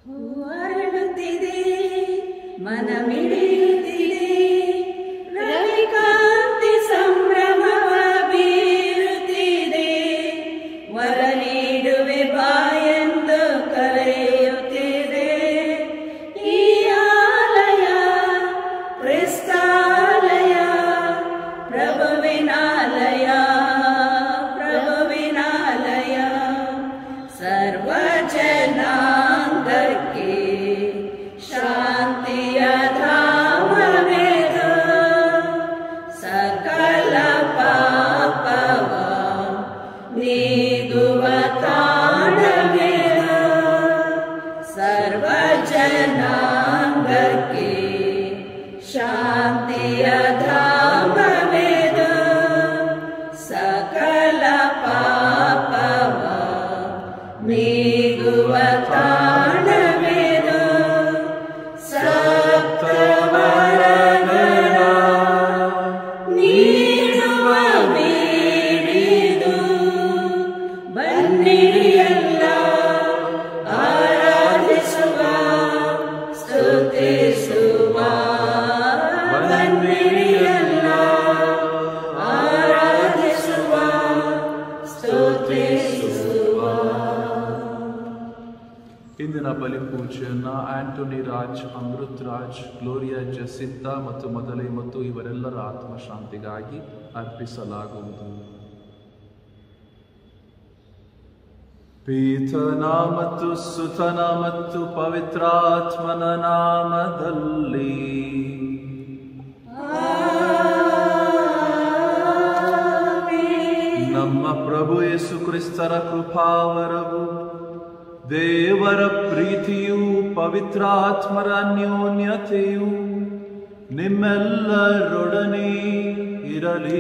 ಅರಳುತ್ತಿದೆ ಮನ ಮಿಡಿಯುತ್ತಿದೆ ರವಿಕಾಂತಿ ಸಂಭ್ರಮವ ಬೀರುತ್ತಿದೆ ವರ ನೀಡುವೆ ಬಾಯೆಂದು ಕರೆಯುತ್ತಿದೆ ಈ ಆಲಯ ಕ್ರಿಸ್ತಾಲಯ ಪ್ರಭುವಿನಾಲಯ ಪ್ರಭುವಿನಾಲಯ ಸರ್ವ ಜನಾಂಗಕ್ಕೆ ಶಾಂತಿಯ ಧಾಮವೇದ ಸಕಲ ಪಾಪವ ನೀಗುವ ತಾಣವೇದ ಸರ್ವ ಜನಾಂಗಕ್ಕೆ ಶಾಂತಿಯ ಧಾಮವೇದ ಸಕಲ ಪಾಪವ ನೀಗುವ ತಾಣವೇದ ಸಪ್ತವರಗಳ ನೀಡುವ ಬೀಡಿದು ಬನ್ನಿರಿಯಲ್ಲ ಆರಾಧಿಸುವ ಸ್ತುತಿಸುವ ಬನ್ನಿರಿಯಲ್ಲ ಆರಾಧಿಸುವ ಸ್ತುತಿಸುವ ಇಂದಿನ ಬಲಿಪೂಜೆಯನ್ನ Antony Raj Amrit Raj Gloria Jacinta ಮತ್ತು ಮೊದಲೇ ಮತ್ತು ಇವರೆಲ್ಲರ ಆತ್ಮಶಾಂತಿಗಾಗಿ ಅರ್ಪಿಸಲಾಗುವುದು ಪೀತನ ಮತ್ತು ಸುತನ ಮತ್ತು ಪವಿತ್ರಾತ್ಮನ ನಾಮದಲ್ಲಿ ನಮ್ಮ ಪ್ರಭು ಯೇಸು ಕ್ರಿಸ್ತರ ಕೃಪಾವರವು ದೇವರ ಪ್ರೀತಿಯು ಪವಿತ್ರಾತ್ಮರ ಅನ್ಯೋನ್ಯತೆಯು ನಿಮ್ಮೆಲ್ಲರೊಡನೆ ಇರಲಿ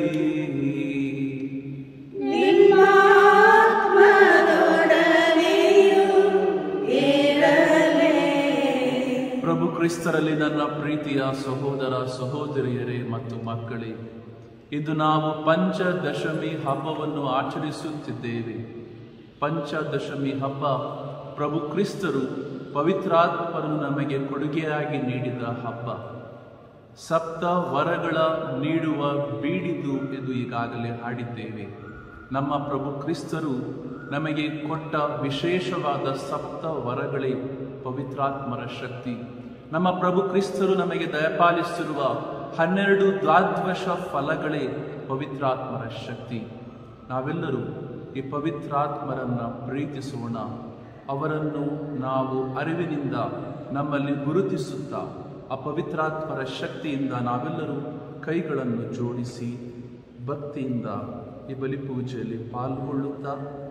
ನಿಮ್ಮಾತ್ಮದೊಡನೆಯೂ ಇರಲಿ ಪ್ರಭು ಕ್ರಿಸ್ತರಲ್ಲಿ ನನ್ನ ಪ್ರೀತಿಯ ಸಹೋದರ ಸಹೋದರಿಯರೇ ಮತ್ತು ಮಕ್ಕಳೇ ಇದು ನಾವು ಪಂಚದಶಮಿ ಹಬ್ಬವನ್ನು ಆಚರಿಸುತ್ತಿದ್ದೇವೆ ಪಂಚದಶಮಿ ಹಬ್ಬ ಪ್ರಭು ಕ್ರಿಸ್ತರು ಪವಿತ್ರಾತ್ಮರನ್ನು ನಮಗೆ ಕೊಡುಗೆಯಾಗಿ ನೀಡಿದ ಹಬ್ಬ ಸಪ್ತ ವರಗಳ ನೀಡುವ ಬೀಡಿದು ಎಂದು ಈಗಾಗಲೇ ಹಾಡಿದ್ದೇವೆ ನಮ್ಮ ಪ್ರಭು ಕ್ರಿಸ್ತರು ನಮಗೆ ಕೊಟ್ಟ ವಿಶೇಷವಾದ ಸಪ್ತ ವರಗಳೇ ಪವಿತ್ರಾತ್ಮರ ಶಕ್ತಿ ನಮ್ಮ ಪ್ರಭು ಕ್ರಿಸ್ತರು ನಮಗೆ ದಯಪಾಲಿಸಿರುವ ಹನ್ನೆರಡು ದ್ವಾದ್ವಶ ಫಲಗಳೇ ಪವಿತ್ರಾತ್ಮರ ಶಕ್ತಿ ನಾವೆಲ್ಲರೂ ಈ ಪವಿತ್ರಾತ್ಮರನ್ನ ಪ್ರೀತಿಸೋಣ ಅವರನ್ನು ನಾವು ಅರಿವಿನಿಂದ ನಮ್ಮಲ್ಲಿ ಗುರುತಿಸುತ್ತಾ ಆ ಪವಿತ್ರಾತ್ಮರ ಶಕ್ತಿಯಿಂದ ನಾವೆಲ್ಲರೂ ಕೈಗಳನ್ನು ಜೋಡಿಸಿ ಭಕ್ತಿಯಿಂದ ಈ ಬಲಿಪೂಜೆಯಲ್ಲಿ ಪಾಲ್ಗೊಳ್ಳುತ್ತಾ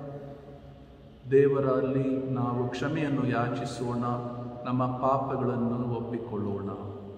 ದೇವರಲ್ಲಿ ನಾವು ಕ್ಷಮೆಯನ್ನು ಯಾಚಿಸೋಣ ನಮ್ಮ ಪಾಪಗಳನ್ನು ಒಪ್ಪಿಕೊಳ್ಳೋಣ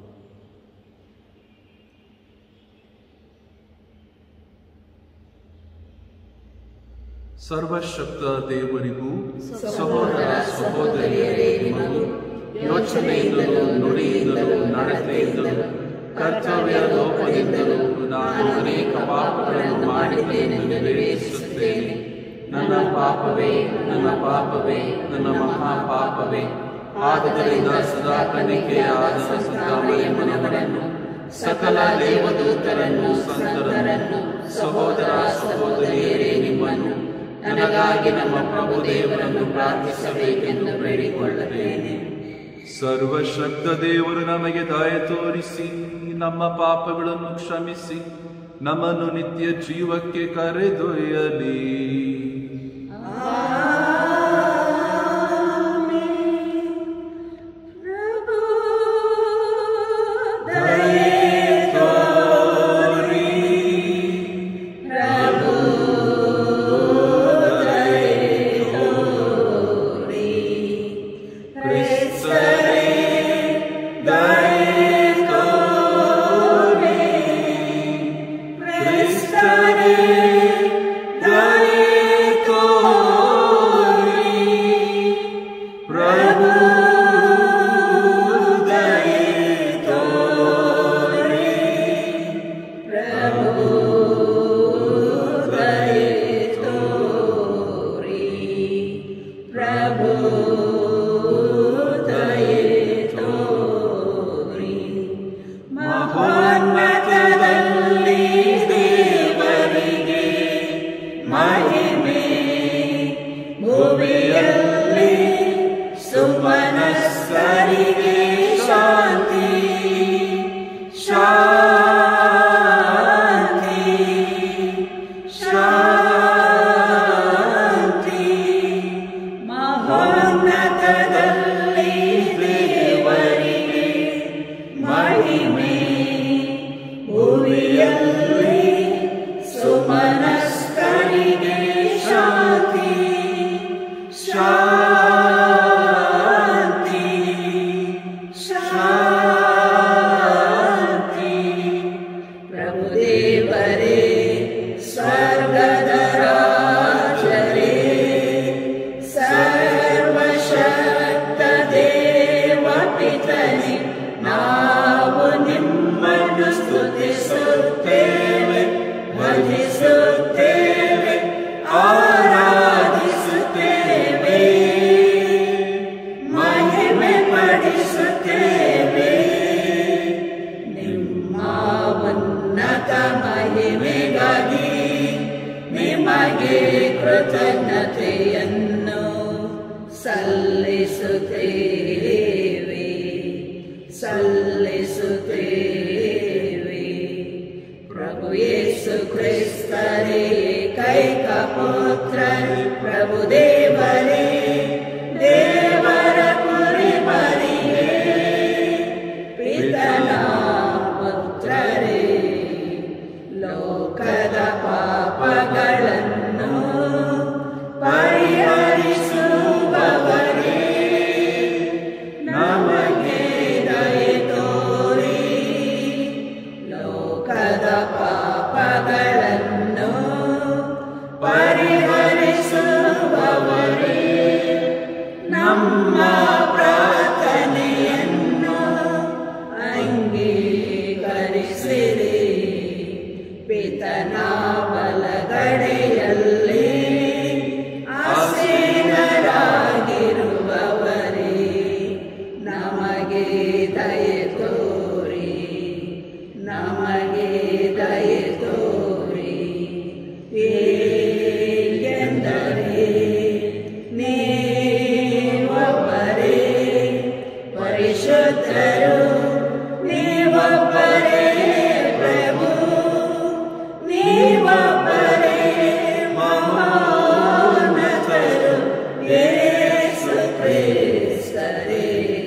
ಸರ್ವಶಕ್ತ ದೇವರಿಗೂ ಸಹೋದರ ಸಹೋದರಿಯರೇ ನಿಮಗೂ ಯೋಚನೆಯಿಂದಲೂ ನುಡಿಯಿಂದಲೂ ನಡತೆಯಿಂದಲೂ ಕರ್ತವ್ಯ ಲೋಪದಿಂದಲೂ ನಾನು ಅನೇಕ ಪಾಪಗಳನ್ನು ಮಾಡಿದ್ದೇನೆಂದು ನಿವೇದಿಸುತ್ತೇನೆ ನನ್ನ ಪಾಪವೇ ನನ್ನ ಪಾಪವೇ ನನ್ನ ಮಹಾ ಪಾಪವೇ ಆದುದರಿಂದ ಸದಾ ಕಣಿಕೆಯಾದ ಸಿದ್ದರಾಮಯ್ಯಮ್ಮನವರನ್ನು ಸಕಲ ದೇವದೂತರನ್ನು ಸಂತರನ್ನು ಸಹೋದರ ಸಹೋದರಿಯರೇ ನಿಮ್ಮನ್ನು ನನಗಾಗಿ ನಮ್ಮ ಪ್ರಭು ದೇವರನ್ನು ಪ್ರಾರ್ಥಿಸಬೇಕೆಂದು ಬೇಡಿಕೊಳ್ಳುತ್ತೇನೆ ಸರ್ವಶಕ್ತ ದೇವರು ನಮಗೆ ದಯ ತೋರಿಸಿ ನಮ್ಮ ಪಾಪಗಳನ್ನು ಕ್ಷಮಿಸಿ ನಮ್ಮನ್ನು ನಿತ್ಯ ಜೀವಕ್ಕೆ ಕರೆದೊಯ್ಯಲಿ ಪ್ರಭು ಪ್ರಭು ಕ್ರಿಸ್ತರೇ ಕ್ರಿಸ್ತರೇ ಪ್ರಭು ಪ್ರಭು ಕ್ರಿಸ್ತರೇ ಕೈಕ ಪುತ್ರ ಪ್ರಭು ದೇವರೇ ದೇವರ ಕುರಿ ಮರಿಯೇ ಪಿತನ ಪುತ್ರರೇ ಲೋಕದ ಪಾಪಗಳನ್ನು ಪರಿಹರಿಸುವವರೇ ನಮಗೆ ದಯೆ ತೋರಿ ಲೋಕದ ಪಾಪಗಳನ್ನು ಪರಿಹರಿಸುವವರೇ ನಮ್ಮ ಪ್ರಾರ್ಥನೆಯನ್ನು ಅಂಗೀಕರಿಸಿರಿ ಪಿತನ ಬಲಗಡೆಯಲ್ಲಿ ಆಸೀನರಾಗಿರುವವರೇ ನಮಗೆ ದಯೆ ತೋರಿ ನಮಗೆ ದಯೆ ತೋರಿ ಏಕೆಂದರೆ ನೀವೊಬ್ಬರೇ ಪರಿಶುದ್ಧರು ನೀವೊಬ್ಬರೇ ಪ್ರಭು ನೀವೊಬ್ಬರೇ ಮಹೋನ್ನತರು ಯೇಸು ಕ್ರಿಸ್ತರೇ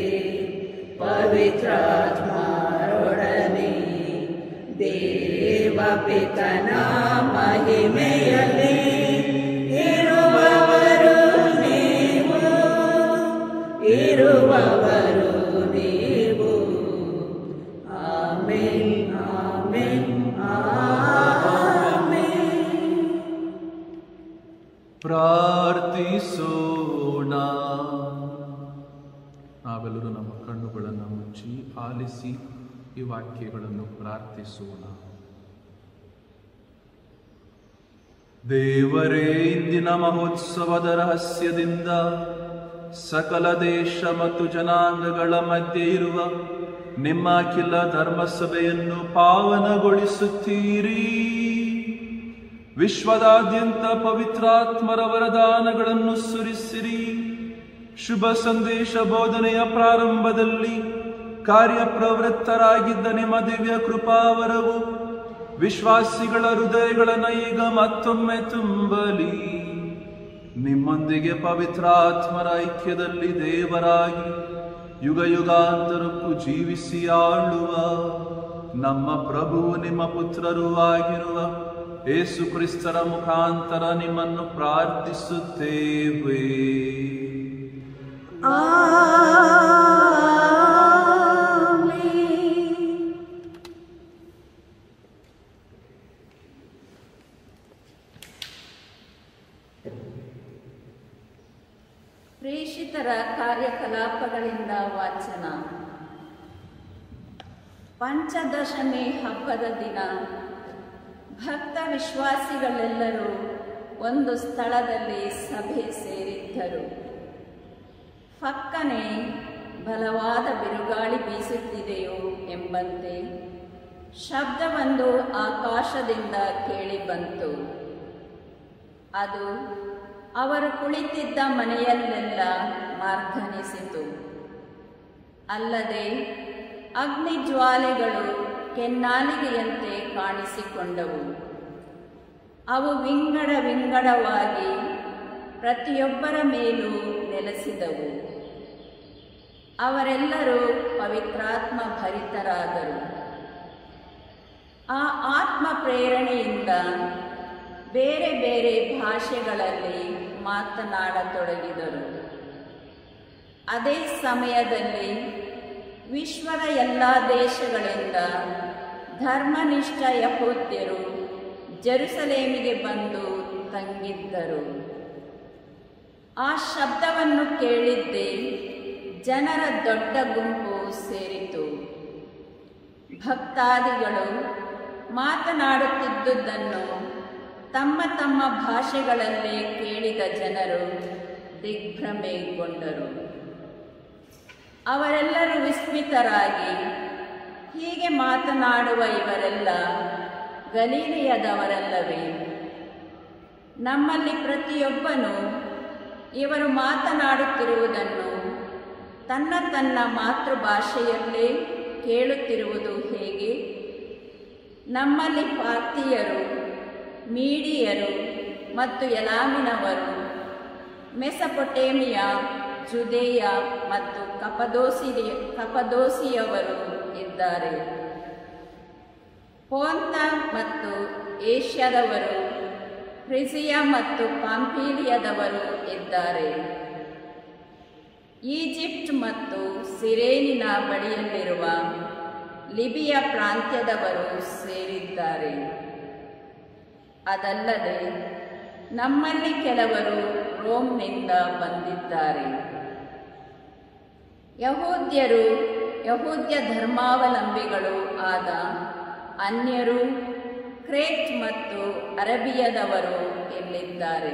ಪವಿತ್ರಾತ್ಮರೊಡನೆ ದೇವ ಪಿತನ ಮಹಿಮೆಯಲ್ಲಿ ಇರುವವರು ನೀವು ಇರುವವರು ನೀವು ಆಮೆನ್ ಆಮೆನ್ ಆಮೆನ್ ಪ್ರಾರ್ಥಿಸೋಣ ನಾವೆಲ್ಲರೂ ನಮ್ಮ ಕಣ್ಣುಗಳನ್ನು ಮುಚ್ಚಿ ಆಲಿಸಿ ಈ ವಾಕ್ಯಗಳನ್ನು ಪ್ರಾರ್ಥಿಸೋಣ ದೇವರೇ ಇಂದಿನ ಮಹೋತ್ಸವದ ರಹಸ್ಯದಿಂದ ಸಕಲ ದೇಶ ಮತ್ತು ಜನಾಂಗಗಳ ಮಧ್ಯೆ ಇರುವ ನಿಮ್ಮ ಅಖಿಲ ಧರ್ಮಸಭೆಯನ್ನು ಪಾವನಗೊಳಿಸುತ್ತೀರಿ ವಿಶ್ವದಾದ್ಯಂತ ಪವಿತ್ರಾತ್ಮರ ವರದಾನಗಳನ್ನು ಸುರಿಸಿರಿ ಶುಭ ಸಂದೇಶ ಬೋಧನೆಯ ಪ್ರಾರಂಭದಲ್ಲಿ ಕಾರ್ಯಪ್ರವೃತ್ತರಾಗಿದ್ದ ನಿಮ್ಮ ದಿವ್ಯ ಕೃಪಾವರವು ವಿಶ್ವಾಸಿಗಳ ಹೃದಯಗಳನ್ನು ಈಗ ಮತ್ತೊಮ್ಮೆ ತುಂಬಲಿ ನಿಮ್ಮೊಂದಿಗೆ ಪವಿತ್ರಾತ್ಮರ ಐಕ್ಯದಲ್ಲಿ ದೇವರಾಗಿ ಯುಗ ಯುಗಾಂತರಕ್ಕೂ ಜೀವಿಸಿ ಆಳುವ ನಮ್ಮ ಪ್ರಭುವು ನಿಮ್ಮ ಪುತ್ರರೂ ಆಗಿರುವ ಏಸು ಕ್ರಿಸ್ತರ ಮುಖಾಂತರ ನಿಮ್ಮನ್ನು ಪ್ರಾರ್ಥಿಸುತ್ತೇವೆ ಆಮೆನ್ ಪ್ರೇಷಿತರ ಕಾರ್ಯಕಲಾಪಗಳಿಂದ ವಾಚನ ಪಂಚದಶಮಿ ಹಬ್ಬದ ದಿನ ಭಕ್ತ ವಿಶ್ವಾಸಿಗಳೆಲ್ಲರೂ ಒಂದು ಸ್ಥಳದಲ್ಲಿ ಸಭೆ ಸೇರಿದ್ದರು ಫಕ್ಕನೆ ಬಲವಾದ ಬಿರುಗಾಳಿ ಬೀಸುತ್ತಿದೆಯೋ ಎಂಬಂತೆ ಶಬ್ದವೊಂದು ಆಕಾಶದಿಂದ ಕೇಳಿಬಂತು ಅದು ಅವರು ಕುಳಿತಿದ್ದ ಮನೆಯಲ್ಲೆಲ್ಲ ಮಾರ್ಧನಿಸಿತು ಅಲ್ಲದೆ ಅಗ್ನಿ ಜ್ವಾಲೆಗಳು ಕೆನ್ನಾಲಿಗೆಯಂತೆ ಕಾಣಿಸಿಕೊಂಡವು ಅವು ವಿಂಗಡ ವಿಂಗಡವಾಗಿ ಪ್ರತಿಯೊಬ್ಬರ ಮೇಲೂ ನೆಲೆಸಿದವು ಅವರೆಲ್ಲರೂ ಪವಿತ್ರಾತ್ಮ ಭರಿತರಾದರು ಆ ಆತ್ಮ ಪ್ರೇರಣೆಯಿಂದ ಬೇರೆ ಬೇರೆ ಭಾಷೆಗಳಲ್ಲಿ ಮಾತನಾಡತೊಡಗಿದರು ಅದೇ ಸಮಯದಲ್ಲಿ ವಿಶ್ವದ ಎಲ್ಲ ದೇಶಗಳಿಂದ ಧರ್ಮನಿಷ್ಠ ಯಹೂದ್ಯರು ಜೆರುಸಲೇಮಿಗೆ ಬಂದು ತಂಗಿದ್ದರು ಆ ಶಬ್ದವನ್ನು ಕೇಳಿದ್ದೇ ಜನರ ದೊಡ್ಡ ಗುಂಪು ಸೇರಿತು ಭಕ್ತಾದಿಗಳು ಮಾತನಾಡುತ್ತಿದ್ದುದನ್ನು ತಮ್ಮ ತಮ್ಮ ಭಾಷೆಗಳಲ್ಲೇ ಕೇಳಿದ ಜನರು ದಿಗ್ಭ್ರಮೆಗೊಂಡರು ಅವರೆಲ್ಲರೂ ವಿಸ್ಮಿತರಾಗಿ ಹೀಗೆ ಮಾತನಾಡುವ ಇವರೆಲ್ಲ ಗಲೀಲಿಯದವರಲ್ಲವೇ ನಮ್ಮಲ್ಲಿ ಪ್ರತಿಯೊಬ್ಬನು ಇವರು ಮಾತನಾಡುತ್ತಿರುವುದನ್ನು ತನ್ನ ತನ್ನ ಮಾತೃಭಾಷೆಯಲ್ಲೇ ಕೇಳುತ್ತಿರುವುದು ಹೇಗೆ ನಮ್ಮಲ್ಲಿ ಪಾರ್ಥಿಯರು ಮೀಡಿಯರು ಮತ್ತು ಎಲಾಮಿನವರು ಮೆಸಪೊಟೇಮಿಯಾ ಜುದೇಯ ಮತ್ತು ಕಪದೋಸಿ ಕಪದೋಸಿಯವರು ಇದ್ದಾರೆ ಪೋಂತ ಮತ್ತು ಏಷ್ಯಾದವರು ಫ್ರಿಸಿಯಾ ಮತ್ತು ಪಾಂಪೀಲಿಯದವರು ಇದ್ದಾರೆ ಈಜಿಪ್ಟ್ ಮತ್ತು ಸಿರೇನಿನ ಬಳಿಯಲ್ಲಿರುವ ಲಿಬಿಯ ಪ್ರಾಂತ್ಯದವರು ಸೇರಿದ್ದಾರೆ ಅದಲ್ಲದೆ ನಮ್ಮಲ್ಲಿ ಕೆಲವರು ರೋಮ್ನಿಂದ ಬಂದಿದ್ದಾರೆ ಯಹೂದ್ಯರು ಯಹೂದ್ಯ ಧರ್ಮಾವಲಂಬಿಗಳು ಆದ ಅನ್ಯರು ಕ್ರೇಟ್ ಮತ್ತು ಅರಬಿಯದವರು ಇಲ್ಲಿದ್ದಾರೆ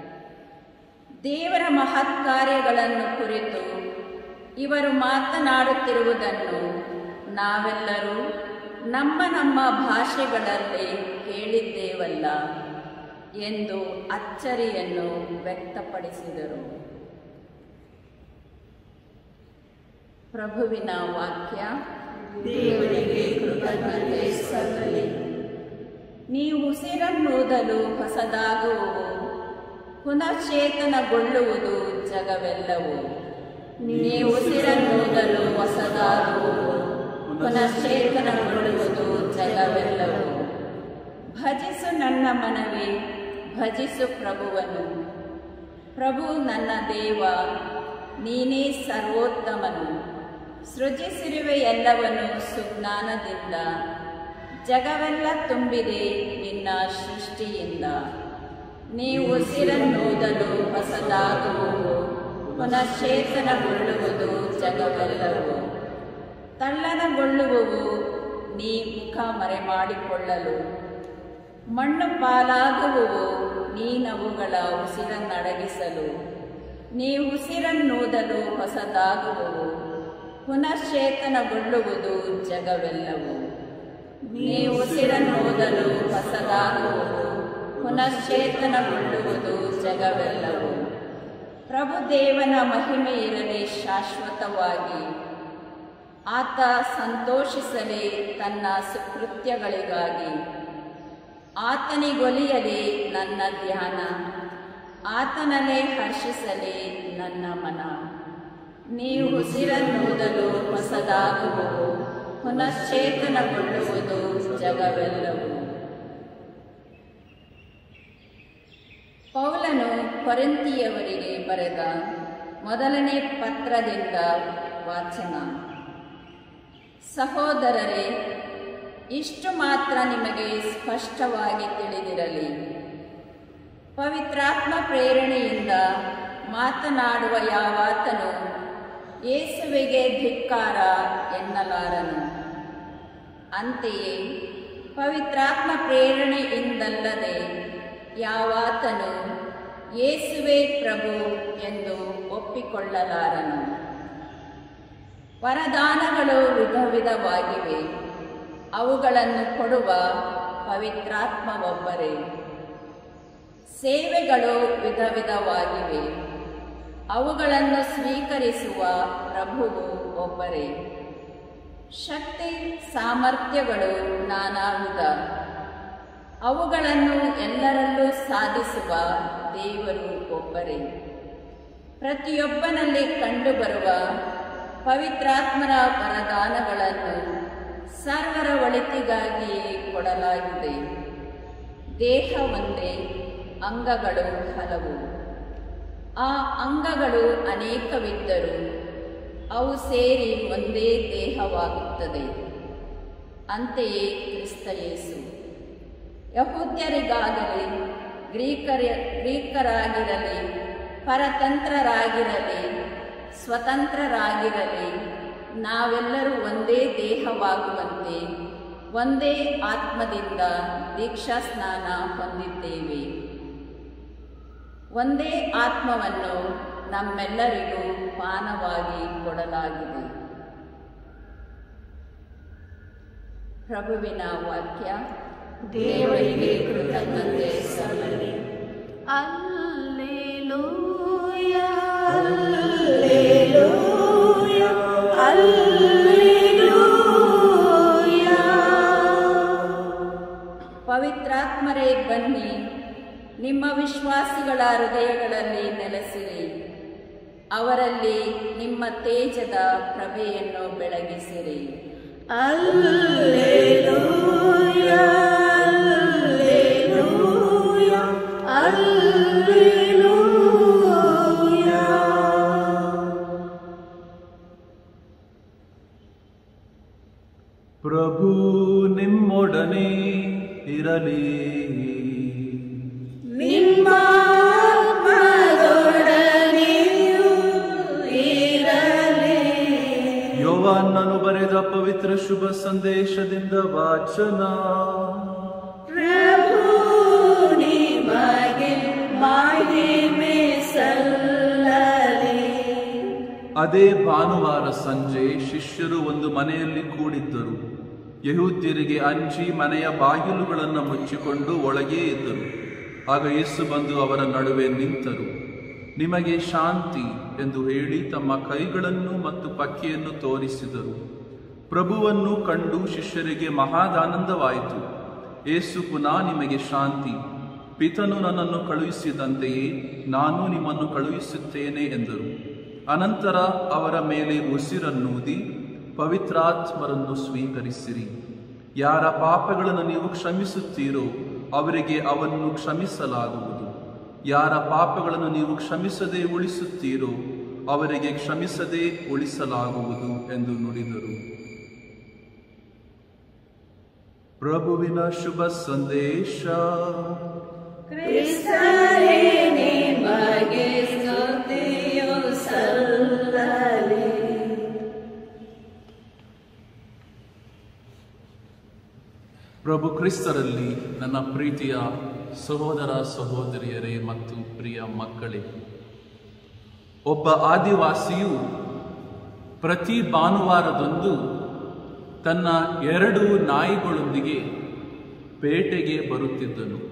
ದೇವರ ಮಹತ್ಕಾರ್ಯಗಳನ್ನು ಕುರಿತು ಇವರು ಮಾತನಾಡುತ್ತಿರುವುದನ್ನು ನಾವೆಲ್ಲರೂ ನಮ್ಮ ನಮ್ಮ ಭಾಷೆಗಳಲ್ಲಿ ಕೇಳಿದ್ದೇವಲ್ಲ ಎಂದು ಅಚ್ಚರಿಯನ್ನು ವ್ಯಕ್ತಪಡಿಸಿದರು ಪ್ರಭುವಿನ ವಾಕ್ಯ ದೇವರಿಗೆ ಕೃತಜ್ಞತೆ ಸಲ್ಲಲಿ ನೀವು ಉಸಿರನ್ನೂದಲು ಹೊಸದಾಗುವುದು ಪುನಶ್ಚೇತನಗೊಳ್ಳುವುದು ಜಗವೆಲ್ಲವೂ ನೀವು ಉಸಿರನ್ನೂದಲು ಹೊಸದಾಗುವುದು ಪುನಶ್ಚೇತನಗೊಳ್ಳುವುದು ಜಗವೆಲ್ಲವೂ ಭಜಿಸು ನನ್ನ ಮನವಿ ಭಜಿಸು ಪ್ರಭುವನು ಪ್ರಭು ನನ್ನ ದೇವ ನೀನೇ ಸರ್ವೋತ್ತಮನು ಸೃಜಿಸಿರುವೆ ಎಲ್ಲವನು ಸುಜ್ಞಾನದಿಂದ ಜಗವೆಲ್ಲ ತುಂಬಿದೆ ನಿನ್ನ ಸೃಷ್ಟಿಯಿಂದ ನೀವು ಉಸಿರನ್ನೋದಲು ಹೊಸದಾಗುವುದು ಪುನಶ್ಚೇತನಗೊಳ್ಳುವುದು ಜಗವೆಲ್ಲವೂ ತಲ್ಲಣಗೊಳ್ಳುವವು ನೀ ಮುಖ ಮರೆಮಾಡಿಕೊಳ್ಳಲು ಮಣ್ಣು ಪಾಲಾಗುವವು ನೀನವುಗಳ ಉಸಿರನ್ನಡಗಿಸಲು ನೀ ಉಸಿರನ್ನೂದಲು ಹೊಸದಾಗುವವು ಪುನಶ್ಚೇತನಗೊಳ್ಳುವುದು ಜಗವೆಲ್ಲವೂ ನೀ ಉಸಿರನ್ನೂದಲು ಹೊಸದಾಗುವುದು ಪುನಶ್ಚೇತನಗೊಳ್ಳುವುದು ಜಗವೆಲ್ಲವೂ ಪ್ರಭುದೇವನ ಮಹಿಮೆ ಇರಲಿ ಶಾಶ್ವತವಾಗಿ ಆತ ಸಂತೋಷಿಸಲಿ ತನ್ನ ಸುಕೃತ್ಯಗಳಿಗಾಗಿ ಆತನಿಗೊಲಿಯಲಿ ನನ್ನ ಧ್ಯಾನ ಆತನಲ್ಲೇ ಹರ್ಷಿಸಲಿ ನನ್ನ ಮನ ನೀವು ಉಸಿರನ್ನೂದಲು ಹೊಸದಾಗುವುದು ಪುನಶ್ಚೇತನಗೊಳ್ಳುವುದು ಜಗವೆಲ್ಲವೂ ಪೌಲನು ಕೊರಿಂತಿಯವರಿಗೆ ಬರೆದ ಮೊದಲನೇ ಪತ್ರದಿಂದ ವಾಚನ ಸಹೋದರರೇ ಇಷ್ಟು ಮಾತ್ರ ನಿಮಗೆ ಸ್ಪಷ್ಟವಾಗಿ ತಿಳಿದಿರಲಿ ಪವಿತ್ರಾತ್ಮ ಪ್ರೇರಣೆಯಿಂದ ಮಾತನಾಡುವ ಯಾವಾತನು ಯೇಸುವಿಗೆ ಧಿಕ್ಕಾರ ಎನ್ನಲಾರನು ಅಂತೆಯೇ ಪವಿತ್ರಾತ್ಮ ಪ್ರೇರಣೆಯಿಂದಲ್ಲದೆ ಯಾವಾತನು ಯೇಸುವೇ ಪ್ರಭು ಎಂದು ಒಪ್ಪಿಕೊಳ್ಳಲಾರನು ವರದಾನಗಳು ವಿಧ ವಿಧವಾಗಿವೆ ಅವುಗಳನ್ನು ಕೊಡುವ ಪವಿತ್ರಾತ್ಮ ಒಬ್ಬರೇ ಸೇವೆಗಳು ವಿಧ ವಿಧವಾಗಿವೆ ಅವುಗಳನ್ನು ಸ್ವೀಕರಿಸುವ ಪ್ರಭುವು ಒಬ್ಬರೇ ಶಕ್ತಿ ಸಾಮರ್ಥ್ಯಗಳು ನಾನಾ ವಿಧ ಅವುಗಳನ್ನು ಎಲ್ಲರಲ್ಲೂ ಸಾಧಿಸುವ ದೇವರು ಒಬ್ಬರೇ ಪ್ರತಿಯೊಬ್ಬನಲ್ಲಿ ಕಂಡುಬರುವ ಪವಿತ್ರಾತ್ಮರ ವರದಾನಗಳನ್ನು ಸರ್ವರ ಒಳಿತಿಗಾಗಿಯೇ ಕೊಡಲಾಗಿದೆ ದೇಹ ಒಂದೇ ಅಂಗಗಳು ಹಲವು ಆ ಅಂಗಗಳು ಅನೇಕವಿದ್ದರೂ ಅವು ಸೇರಿ ಒಂದೇ ದೇಹವಾಗುತ್ತದೆ ಅಂತೆಯೇ ಕ್ರಿಸ್ತ ಯೇಸು ಯಹೂದ್ಯರಿಗಾಗಲಿ ಗ್ರೀಕರ ಗ್ರೀಕರಾಗಿರಲಿ ಪರತಂತ್ರರಾಗಿರಲಿ ಸ್ವತಂತ್ರರಾಗಿರಲಿ ನಾವೆಲ್ಲರೂ ಒಂದೇ ದೇಹವಾಗುವಂತೆ ಒಂದೇ ಆತ್ಮದಿಂದ ದೀಕ್ಷಾ ಸ್ನಾನ ಹೊಂದಿದ್ದೇವೆ ಒಂದೇ ಆತ್ಮವನ್ನು ನಮ್ಮೆಲ್ಲರಿಗೂ ಪಾನವಾಗಿ ಕೊಡಲಾಗಿದೆ ಪ್ರಭುವಿನ ವಾಕ್ಯ ದೇವರಿಗೆ ಕೃತಜ್ಞತೆ ಸಲ್ಲಲಿ Alleluia. Alleluia. Alleluia. ಪವಿತ್ರಾತ್ಮರೇ ಬನ್ನಿ ನಿಮ್ಮ ವಿಶ್ವಾಸಿಗಳ ಹೃದಯಗಳಲ್ಲಿ ನೆಲೆಸಿರಿ ಅವರಲ್ಲಿ ನಿಮ್ಮ ತೇಜದ ಪ್ರಭೆಯನ್ನು ಬೆಳಗಿಸಿರಿ Alleluia, Alleluia, Alleluia. ಪ್ರಭು ನಿಮ್ಮೊಡನೆ ಇರಲಿ ನಿಮ್ಮ ಆತ್ಮದೊಡನೆಯೂ ಇರಲಿ. ಯೋವಾನ್ನನು ಬರೆದ ಪವಿತ್ರ ಶುಭ ಸಂದೇಶದಿಂದ ವಾಚನ ಪ್ರಭು ನಿಮಗೆ ಮಹಿಮೆ ಸಲ್ಲಲಿ. ಅದೇ ಭಾನುವಾರ ಸಂಜೆ ಶಿಷ್ಯರು ಒಂದು ಮನೆಯಲ್ಲಿ ಕೂಡಿದ್ದರು ಯಹೂದ್ಯರಿಗೆ ಅಂಚಿ ಮನೆಯ ಬಾಗಿಲುಗಳನ್ನು ಮುಚ್ಚಿಕೊಂಡು ಒಳಗೇ ಇದ್ದರು ಆಗ ಯೇಸು ಬಂದು ಅವರ ನಡುವೆ ನಿಂತರು ನಿಮಗೆ ಶಾಂತಿ ಎಂದು ಹೇಳಿ ತಮ್ಮ ಕೈಗಳನ್ನು ಮತ್ತು ಪಕ್ಕೆಯನ್ನು ತೋರಿಸಿದರು ಪ್ರಭುವನ್ನು ಕಂಡು ಶಿಷ್ಯರಿಗೆ ಮಹಾದಾನಂದವಾಯಿತು ಏಸು ಪುನಃ ನಿಮಗೆ ಶಾಂತಿ ಪಿತನು ನನ್ನನ್ನು ಕಳುಹಿಸಿದಂತೆಯೇ ನಾನು ನಿಮ್ಮನ್ನು ಕಳುಹಿಸುತ್ತೇನೆ ಎಂದರು ಅನಂತರ ಅವರ ಮೇಲೆ ಉಸಿರನ್ನೂದಿ ಪವಿತ್ರಾತ್ಮರನ್ನು ಸ್ವೀಕರಿಸಿರಿ ಯಾರ ಪಾಪಗಳನ್ನು ನೀವು ಕ್ಷಮಿಸುತ್ತೀರೋ ಅವರಿಗೆ ಅವನ್ನು ಕ್ಷಮಿಸಲಾಗುವುದು ಯಾರ ಪಾಪಗಳನ್ನು ನೀವು ಕ್ಷಮಿಸದೆ ಉಳಿಸುತ್ತೀರೋ ಅವರಿಗೆ ಕ್ಷಮಿಸದೆ ಉಳಿಸಲಾಗುವುದು ಎಂದು ನುಡಿದರು ಪ್ರಭುವಿನ ಶುಭ ಸಂದೇಶ ಕ್ರಿಸ್ತರೇ ನಿಮಗೆ ಸ್ತುತಿಯು ಸಲ್ಲಲಿ. ಪ್ರಭು ಕ್ರಿಸ್ತರಲ್ಲಿ ನನ್ನ ಪ್ರೀತಿಯ ಸಹೋದರ ಸಹೋದರಿಯರೇ ಮತ್ತು ಪ್ರಿಯ ಮಕ್ಕಳೇ ಒಬ್ಬ ಆದಿವಾಸಿಯು ಪ್ರತಿ ಭಾನುವಾರದಂದು ತನ್ನ ಎರಡು ನಾಯಿಗಳೊಂದಿಗೆ ಪೇಟೆಗೆ ಬರುತ್ತಿದ್ದನು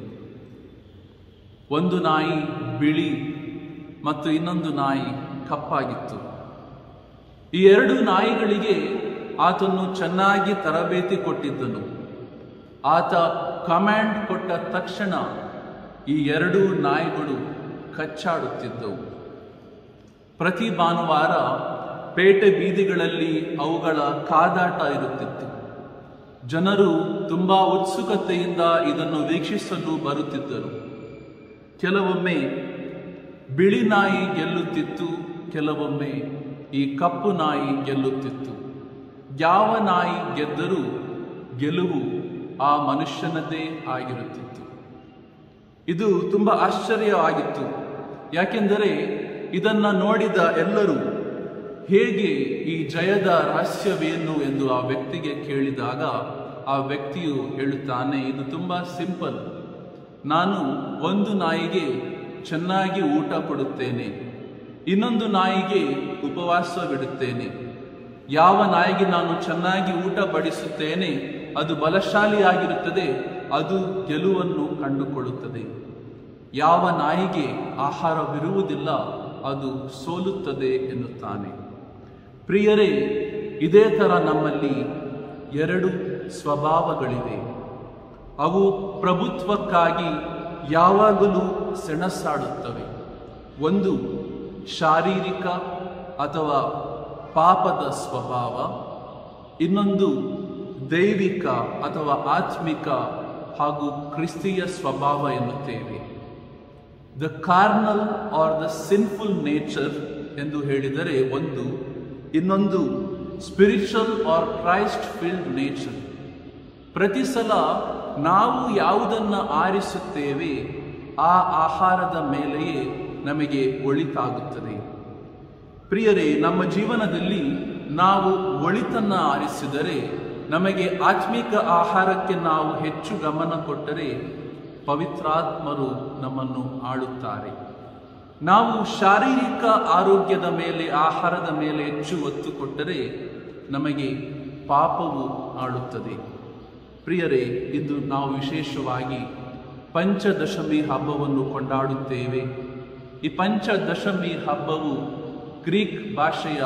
ಒಂದು ನಾಯಿ ಬಿಳಿ ಮತ್ತು ಇನ್ನೊಂದು ನಾಯಿ ಕಪ್ಪಾಗಿತ್ತು ಈ ಎರಡು ನಾಯಿಗಳಿಗೆ ಆತನು ಚೆನ್ನಾಗಿ ತರಬೇತಿ ಕೊಟ್ಟಿದ್ದನು ಆತ ಕಮಾಂಡ್ ಕೊಟ್ಟ ತಕ್ಷಣ ಈ ಎರಡೂ ನಾಯಿಗಳು ಕಚ್ಚಾಡುತ್ತಿದ್ದವು ಪ್ರತಿ ಭಾನುವಾರ ಪೇಟೆ ಬೀದಿಗಳಲ್ಲಿ ಅವುಗಳ ಕಾದಾಟ ಇರುತ್ತಿತ್ತು ಜನರು ತುಂಬಾ ಉತ್ಸುಕತೆಯಿಂದ ಇದನ್ನು ವೀಕ್ಷಿಸಲು ಬರುತ್ತಿದ್ದರು ಕೆಲವೊಮ್ಮೆ ಬಿಳಿ ನಾಯಿ ಗೆಲ್ಲುತ್ತಿತ್ತು ಕೆಲವೊಮ್ಮೆ ಈ ಕಪ್ಪು ನಾಯಿ ಗೆಲ್ಲುತ್ತಿತ್ತು ಯಾವ ನಾಯಿ ಗೆದ್ದರೂ ಗೆಲುವು ಆ ಮನುಷ್ಯನದೇ ಆಗಿರುತ್ತಿತ್ತು ಇದು ತುಂಬ ಆಶ್ಚರ್ಯವಾಗಿತ್ತು ಯಾಕೆಂದರೆ ಇದನ್ನ ನೋಡಿದ ಎಲ್ಲರೂ ಹೇಗೆ ಈ ಜಯದ ರಹಸ್ಯವೇನು ಎಂದು ಆ ವ್ಯಕ್ತಿಗೆ ಕೇಳಿದಾಗ ಆ ವ್ಯಕ್ತಿಯು ಹೇಳುತ್ತಾನೆ ಇದು ತುಂಬ ಸಿಂಪಲ್ ನಾನು ಒಂದು ನಾಯಿಗೆ ಚೆನ್ನಾಗಿ ಊಟ ಕೊಡುತ್ತೇನೆ ಇನ್ನೊಂದು ನಾಯಿಗೆ ಉಪವಾಸವಿಡುತ್ತೇನೆ ಯಾವ ನಾಯಿಗೆ ನಾನು ಚೆನ್ನಾಗಿ ಊಟ ಬಡಿಸುತ್ತೇನೆ ಅದು ಬಲಶಾಲಿಯಾಗಿರುತ್ತದೆ ಅದು ಗೆಲುವನ್ನು ಕಂಡುಕೊಳ್ಳುತ್ತದೆ ಯಾವ ನಾಯಿಗೆ ಆಹಾರವಿರುವುದಿಲ್ಲ ಅದು ಸೋಲುತ್ತದೆ ಎನ್ನುತ್ತಾನೆ ಪ್ರಿಯರೇ ಇದೇ ಥರ ನಮ್ಮಲ್ಲಿ ಎರಡು ಸ್ವಭಾವಗಳಿವೆ ಅವು ಪ್ರಭುತ್ವಕ್ಕಾಗಿ ಯಾವಾಗಲೂ ಸೆಣಸಾಡುತ್ತವೆ ಒಂದು ಶಾರೀರಿಕ ಅಥವಾ ಪಾಪದ ಸ್ವಭಾವ ಇನ್ನೊಂದು ದೈವಿಕ ಅಥವಾ ಆತ್ಮಿಕ ಹಾಗೂ ಕ್ರಿಸ್ತಿಯ ಸ್ವಭಾವ ಎನ್ನುತ್ತೇವೆ the carnal or the sinful nature ಎಂದು ಹೇಳಿದರೆ ಒಂದು ಇನ್ನೊಂದು spiritual or Christ filled nature ಪ್ರತಿ ಸಲ ನಾವು ಯಾವುದನ್ನು ಆರಿಸುತ್ತೇವೆ ಆ ಆಹಾರದ ಮೇಲೆಯೇ ನಮಗೆ ಒಳಿತಾಗುತ್ತದೆ ಪ್ರಿಯರೇ ನಮ್ಮ ಜೀವನದಲ್ಲಿ ನಾವು ಒಳಿತನ್ನ ಆರಿಸಿದರೆ ನಮಗೆ ಆತ್ಮಿಕ ಆಹಾರಕ್ಕೆ ನಾವು ಹೆಚ್ಚು ಗಮನ ಕೊಟ್ಟರೆ ಪವಿತ್ರಾತ್ಮರು ನಮ್ಮನ್ನು ಆಳುತ್ತಾರೆ ನಾವು ಶಾರೀರಿಕ ಆರೋಗ್ಯದ ಮೇಲೆ ಆಹಾರದ ಮೇಲೆ ಹೆಚ್ಚು ಒತ್ತು ಕೊಟ್ಟರೆ ನಮಗೆ ಪಾಪವು ಆಳುತ್ತದೆ ಪ್ರಿಯರೇ ಇಂದು ನಾವು ವಿಶೇಷವಾಗಿ ಪಂಚದಶಮಿ ಹಬ್ಬವನ್ನು ಕೊಂಡಾಡುತ್ತೇವೆ ಈ ಪಂಚದಶಮಿ ಹಬ್ಬವು ಗ್ರೀಕ್ ಭಾಷೆಯ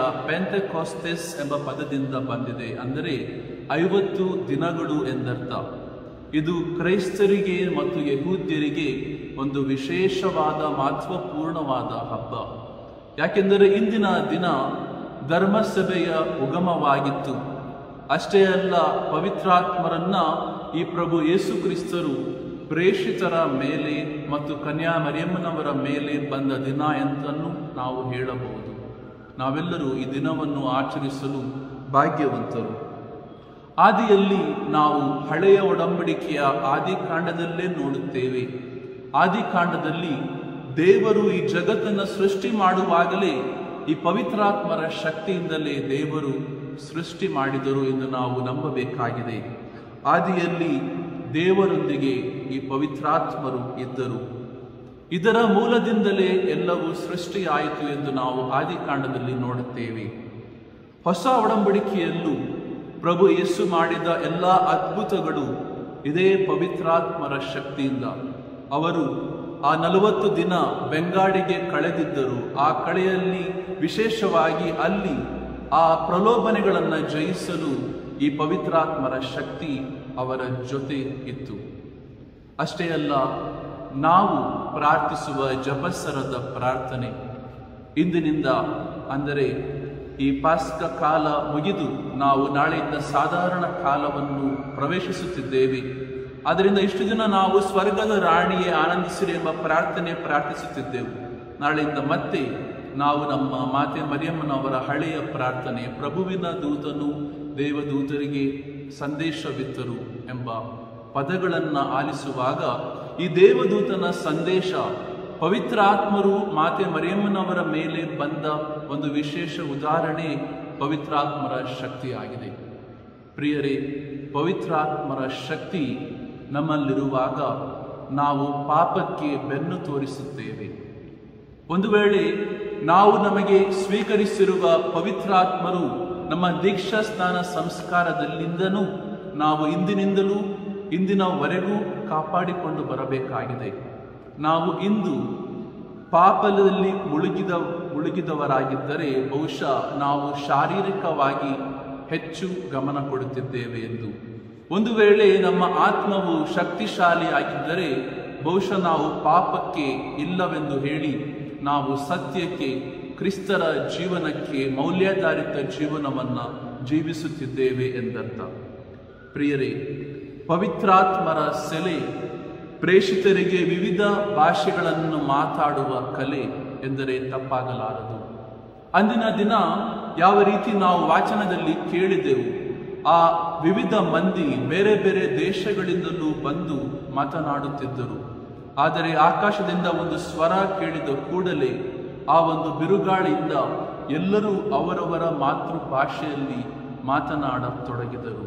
ಪೆಂತೆಕಾಸ್ತೆಸ್ ಎಂಬ ಪದದಿಂದ ಬಂದಿದೆ ಅಂದರೆ ಐವತ್ತು ದಿನಗಳು ಎಂದರ್ಥ ಇದು ಕ್ರೈಸ್ತರಿಗೆ ಮತ್ತು ಯಹೂದ್ಯರಿಗೆ ಒಂದು ವಿಶೇಷವಾದ ಮಹತ್ವಪೂರ್ಣವಾದ ಹಬ್ಬ ಯಾಕೆಂದರೆ ಇಂದಿನ ದಿನ ಧರ್ಮಸಭೆಯ ಉಗಮವಾಗಿತ್ತು ಅಷ್ಟೇ ಅಲ್ಲ ಪವಿತ್ರಾತ್ಮರನ್ನ ಈ ಪ್ರಭು ಯೇಸು ಕ್ರಿಸ್ತರು ಪ್ರೇಷಿತರ ಮೇಲೆ ಮತ್ತು ಕನ್ಯಾ ಮರಿಯಮ್ಮನವರ ಮೇಲೆ ಬಂದ ದಿನ ಎಂತಲೂ ನಾವು ಹೇಳಬಹುದು ನಾವೆಲ್ಲರೂ ಈ ದಿನವನ್ನು ಆಚರಿಸಲು ಭಾಗ್ಯವಂತರು ಆದಿಯಲ್ಲಿ ನಾವು ಹಳೆಯ ಒಡಂಬಡಿಕೆಯ ಆದಿಕಾಂಡದಲ್ಲೇ ನೋಡುತ್ತೇವೆ ಆದಿಕಾಂಡದಲ್ಲಿ ದೇವರು ಈ ಜಗತ್ತನ್ನು ಸೃಷ್ಟಿ ಮಾಡುವಾಗಲೇ ಈ ಪವಿತ್ರಾತ್ಮರ ಶಕ್ತಿಯಿಂದಲೇ ದೇವರು ಸೃಷ್ಟಿ ಮಾಡಿದರು ಎಂದು ನಾವು ನಂಬಬೇಕಾಗಿದೆ ಆದಿಯಲ್ಲಿ ದೇವರೊಂದಿಗೆ ಈ ಪವಿತ್ರಾತ್ಮರು ಇದ್ದರು ಇದರ ಮೂಲದಿಂದಲೇ ಎಲ್ಲವೂ ಸೃಷ್ಟಿಯಾಯಿತು ಎಂದು ನಾವು ಆದಿಕಾಂಡದಲ್ಲಿ ನೋಡುತ್ತೇವೆ ಹೊಸ ಒಡಂಬಡಿಕೆಯಲ್ಲೂ ಪ್ರಭು ಯೇಸು ಮಾಡಿದ ಎಲ್ಲ ಅದ್ಭುತಗಳು ಇದೇ ಪವಿತ್ರಾತ್ಮರ ಶಕ್ತಿಯಿಂದ ಅವರು ಆ ನಲವತ್ತು ದಿನ ಬೆಂಗಾಡಿಗೆ ಕಳೆದಿದ್ದರು ಆ ಕಳೆಯಲ್ಲಿ ವಿಶೇಷವಾಗಿ ಅಲ್ಲಿ ಆ ಪ್ರಲೋಭನೆಗಳನ್ನು ಜಯಿಸಲು ಈ ಪವಿತ್ರಾತ್ಮರ ಶಕ್ತಿ ಅವರ ಜೊತೆ ಇತ್ತು ಅಷ್ಟೇ ಅಲ್ಲ ನಾವು ಪ್ರಾರ್ಥಿಸುವ ಜಪಸರದ ಪ್ರಾರ್ಥನೆ ಇಂದಿನಿಂದ ಅಂದರೆ ಈ ಪಾಸ್ಕ ಕಾಲ ಮುಗಿದು ನಾವು ನಾಳೆಯಿಂದ ಸಾಧಾರಣ ಕಾಲವನ್ನು ಪ್ರವೇಶಿಸುತ್ತಿದ್ದೇವೆ ಅದರಿಂದ ಇಷ್ಟು ದಿನ ನಾವು ಸ್ವರ್ಗದ ರಾಣಿಯೇ ಆನಂದಿಸಿರಿ ಎಂಬ ಪ್ರಾರ್ಥನೆ ಪ್ರಾರ್ಥಿಸುತ್ತಿದ್ದೆವು ನಾಳೆಯಿಂದ ಮತ್ತೆ ನಾವು ನಮ್ಮ ಮಾತೆ ಮರಿಯಮ್ಮನವರ ಹಳೆಯ ಪ್ರಾರ್ಥನೆ ಪ್ರಭುವಿನ ದೂತನು ದೇವದೂತರಿಗೆ ಸಂದೇಶವಿತ್ತರು ಎಂಬ ಪದಗಳನ್ನು ಆಲಿಸುವಾಗ ಈ ದೇವದೂತನ ಸಂದೇಶ ಪವಿತ್ರಾತ್ಮರು ಮಾತೆ ಮರಿಯಮ್ಮನವರ ಮೇಲೆ ಬಂದ ಒಂದು ವಿಶೇಷ ಉದಾಹರಣೆ ಪವಿತ್ರಾತ್ಮರ ಶಕ್ತಿಯಾಗಿದೆ ಪ್ರಿಯರೇ ಪವಿತ್ರಾತ್ಮರ ಶಕ್ತಿ ನಮ್ಮಲ್ಲಿರುವಾಗ ನಾವು ಪಾಪಕ್ಕೆ ಬೆನ್ನು ತೋರಿಸುತ್ತೇವೆ ಒಂದು ವೇಳೆ ನಾವು ನಮಗೆ ಸ್ವೀಕರಿಸಿರುವ ಪವಿತ್ರಾತ್ಮರು ನಮ್ಮ ದೀಕ್ಷಾ ಸ್ನಾನ ಸಂಸ್ಕಾರದಲ್ಲಿಂದನೂ ನಾವು ಇಂದಿನಿಂದಲೂ ಇಂದಿನವರೆಗೂ ಕಾಪಾಡಿಕೊಂಡು ಬರಬೇಕಾಗಿದೆ ನಾವು ಇಂದು ಪಾಪದಲ್ಲಿ ಮುಳುಗಿದ ಮುಳುಗಿದವರಾಗಿದ್ದರೆ ಬಹುಶಃ ನಾವು ಶಾರೀರಿಕವಾಗಿ ಹೆಚ್ಚು ಗಮನ ಕೊಡುತ್ತಿದ್ದೇವೆ ಎಂದು ಒಂದು ವೇಳೆ ನಮ್ಮ ಆತ್ಮವು ಶಕ್ತಿಶಾಲಿಯಾಗಿದ್ದರೆ ಬಹುಶಃ ನಾವು ಪಾಪಕ್ಕೆ ಇಲ್ಲವೆಂದು ಹೇಳಿ ನಾವು ಸತ್ಯಕ್ಕೆ ಕ್ರಿಸ್ತರ ಜೀವನಕ್ಕೆ ಮೌಲ್ಯಾಧಾರಿತ ಜೀವನವನ್ನ ಜೀವಿಸುತ್ತಿದ್ದೇವೆ ಎಂದರ್ಥ ಪ್ರಿಯರೇ ಪವಿತ್ರಾತ್ಮರ ಸೆಲೆ ಪ್ರೇಷಿತರಿಗೆ ವಿವಿಧ ಭಾಷೆಗಳನ್ನು ಮಾತಾಡುವ ಕಲೆ ಎಂದರೆ ತಪ್ಪಾಗಲಾರದು ಅಂದಿನ ದಿನ ಯಾವ ರೀತಿ ನಾವು ವಾಚನದಲ್ಲಿ ಕೇಳಿದೆವು ಆ ವಿವಿಧ ಮಂದಿ ಬೇರೆ ಬೇರೆ ದೇಶಗಳಿಂದಲೂ ಬಂದು ಮಾತನಾಡುತ್ತಿದ್ದರು ಆದರೆ ಆಕಾಶದಿಂದ ಒಂದು ಸ್ವರ ಕೇಳಿದ ಕೂಡಲೇ ಆ ಒಂದು ಬಿರುಗಾಳಿಯಿಂದ ಎಲ್ಲರೂ ಅವರವರ ಮಾತೃಭಾಷೆಯಲ್ಲಿ ಮಾತನಾಡತೊಡಗಿದರು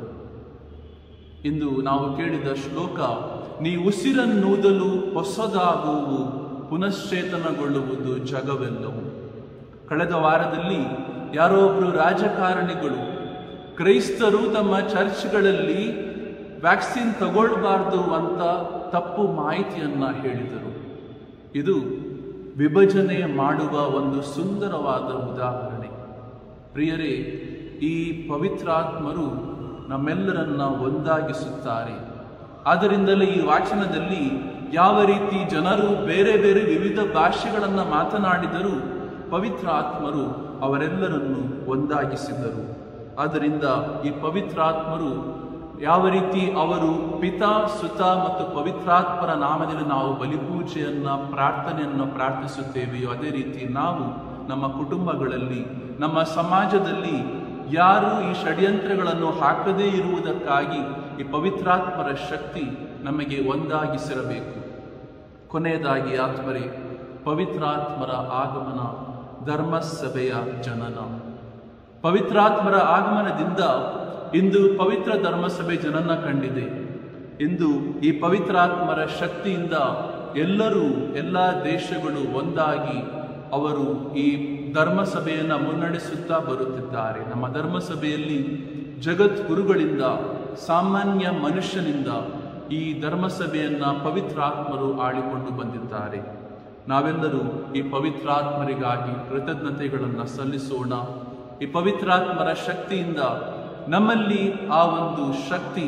ಇಂದು ನಾವು ಕೇಳಿದ ಶ್ಲೋಕ ನೀ ಉಸಿರನ್ನೂದಲು ಹೊಸದಾಗುವು ಪುನಶ್ಚೇತನಗೊಳ್ಳುವುದು ಜಗವೆಲ್ಲವು ಕಳೆದ ವಾರದಲ್ಲಿ ಯಾರೋ ಒಬ್ಬರು ರಾಜಕಾರಣಿಗಳು ಕ್ರೈಸ್ತರು ತಮ್ಮ ಚರ್ಚ್ಗಳಲ್ಲಿ ವ್ಯಾಕ್ಸಿನ್ ತಗೊಳ್ಬಾರ್ದು ಅಂತ ತಪ್ಪು ಮಾಹಿತಿಯನ್ನ ಹೇಳಿದರು ಇದು ವಿಭಜನೆ ಮಾಡುವ ಒಂದು ಸುಂದರವಾದ ಉದಾಹರಣೆ ಪ್ರಿಯರೇ ಈ ಪವಿತ್ರಾತ್ಮರು ನಮ್ಮೆಲ್ಲರನ್ನ ಒಂದಾಗಿಸುತ್ತಾರೆ ಆದ್ದರಿಂದಲೇ ಈ ವಾಚನದಲ್ಲಿ ಯಾವ ರೀತಿ ಜನರು ಬೇರೆ ಬೇರೆ ವಿವಿಧ ಭಾಷೆಗಳನ್ನು ಮಾತನಾಡಿದರೂ ಪವಿತ್ರ ಆತ್ಮರು ಅವರೆಲ್ಲರನ್ನು ಒಂದಾಗಿಸಿದರು ಆದ್ದರಿಂದ ಈ ಪವಿತ್ರಾತ್ಮರು ಯಾವ ರೀತಿ ಅವರು ಪಿತಾ ಸುತ ಮತ್ತು ಪವಿತ್ರಾತ್ಮರ ನಾಮದಲ್ಲಿ ನಾವು ಬಲಿಪೂಜೆಯನ್ನ ಪ್ರಾರ್ಥನೆಯನ್ನು ಪ್ರಾರ್ಥಿಸುತ್ತೇವೆಯೋ ಅದೇ ರೀತಿ ನಾವು ನಮ್ಮ ಕುಟುಂಬಗಳಲ್ಲಿ ನಮ್ಮ ಸಮಾಜದಲ್ಲಿ ಯಾರು ಈ ಷಡ್ಯಂತ್ರಗಳನ್ನು ಹಾಕದೇ ಇರುವುದಕ್ಕಾಗಿ ಈ ಪವಿತ್ರಾತ್ಮರ ಶಕ್ತಿ ನಮಗೆ ಒಂದಾಗಿಸಿರಬೇಕು ಕೊನೆಯದಾಗಿ ಆತ್ಮರೇ ಪವಿತ್ರಾತ್ಮರ ಆಗಮನ ಧರ್ಮಸಭೆಯ ಜನನ ಪವಿತ್ರಾತ್ಮರ ಆಗಮನದಿಂದ ಇಂದು ಪವಿತ್ರ ಧರ್ಮಸಭೆ ಜನನ ಕಂಡಿದೆ ಇಂದು ಈ ಪವಿತ್ರಾತ್ಮರ ಶಕ್ತಿಯಿಂದ ಎಲ್ಲರೂ ಎಲ್ಲ ದೇಶಗಳು ಒಂದಾಗಿ ಅವರು ಈ ಧರ್ಮಸಭೆಯನ್ನು ಮುನ್ನಡೆಸುತ್ತಾ ಬರುತ್ತಿದ್ದಾರೆ ನಮ್ಮ ಧರ್ಮಸಭೆಯಲ್ಲಿ ಜಗದ್ಗುರುಗಳಿಂದ ಸಾಮಾನ್ಯ ಮನುಷ್ಯನಿಂದ ಈ ಧರ್ಮಸಭೆಯನ್ನ ಪವಿತ್ರಾತ್ಮರು ಆಳಿಕೊಂಡು ಬಂದಿದ್ದಾರೆ ನಾವೆಲ್ಲರೂ ಈ ಪವಿತ್ರಾತ್ಮರಿಗಾಗಿ ಕೃತಜ್ಞತೆಗಳನ್ನು ಸಲ್ಲಿಸೋಣ ಈ ಪವಿತ್ರಾತ್ಮರ ಶಕ್ತಿಯಿಂದ ನಮ್ಮಲ್ಲಿ ಆ ಒಂದು ಶಕ್ತಿ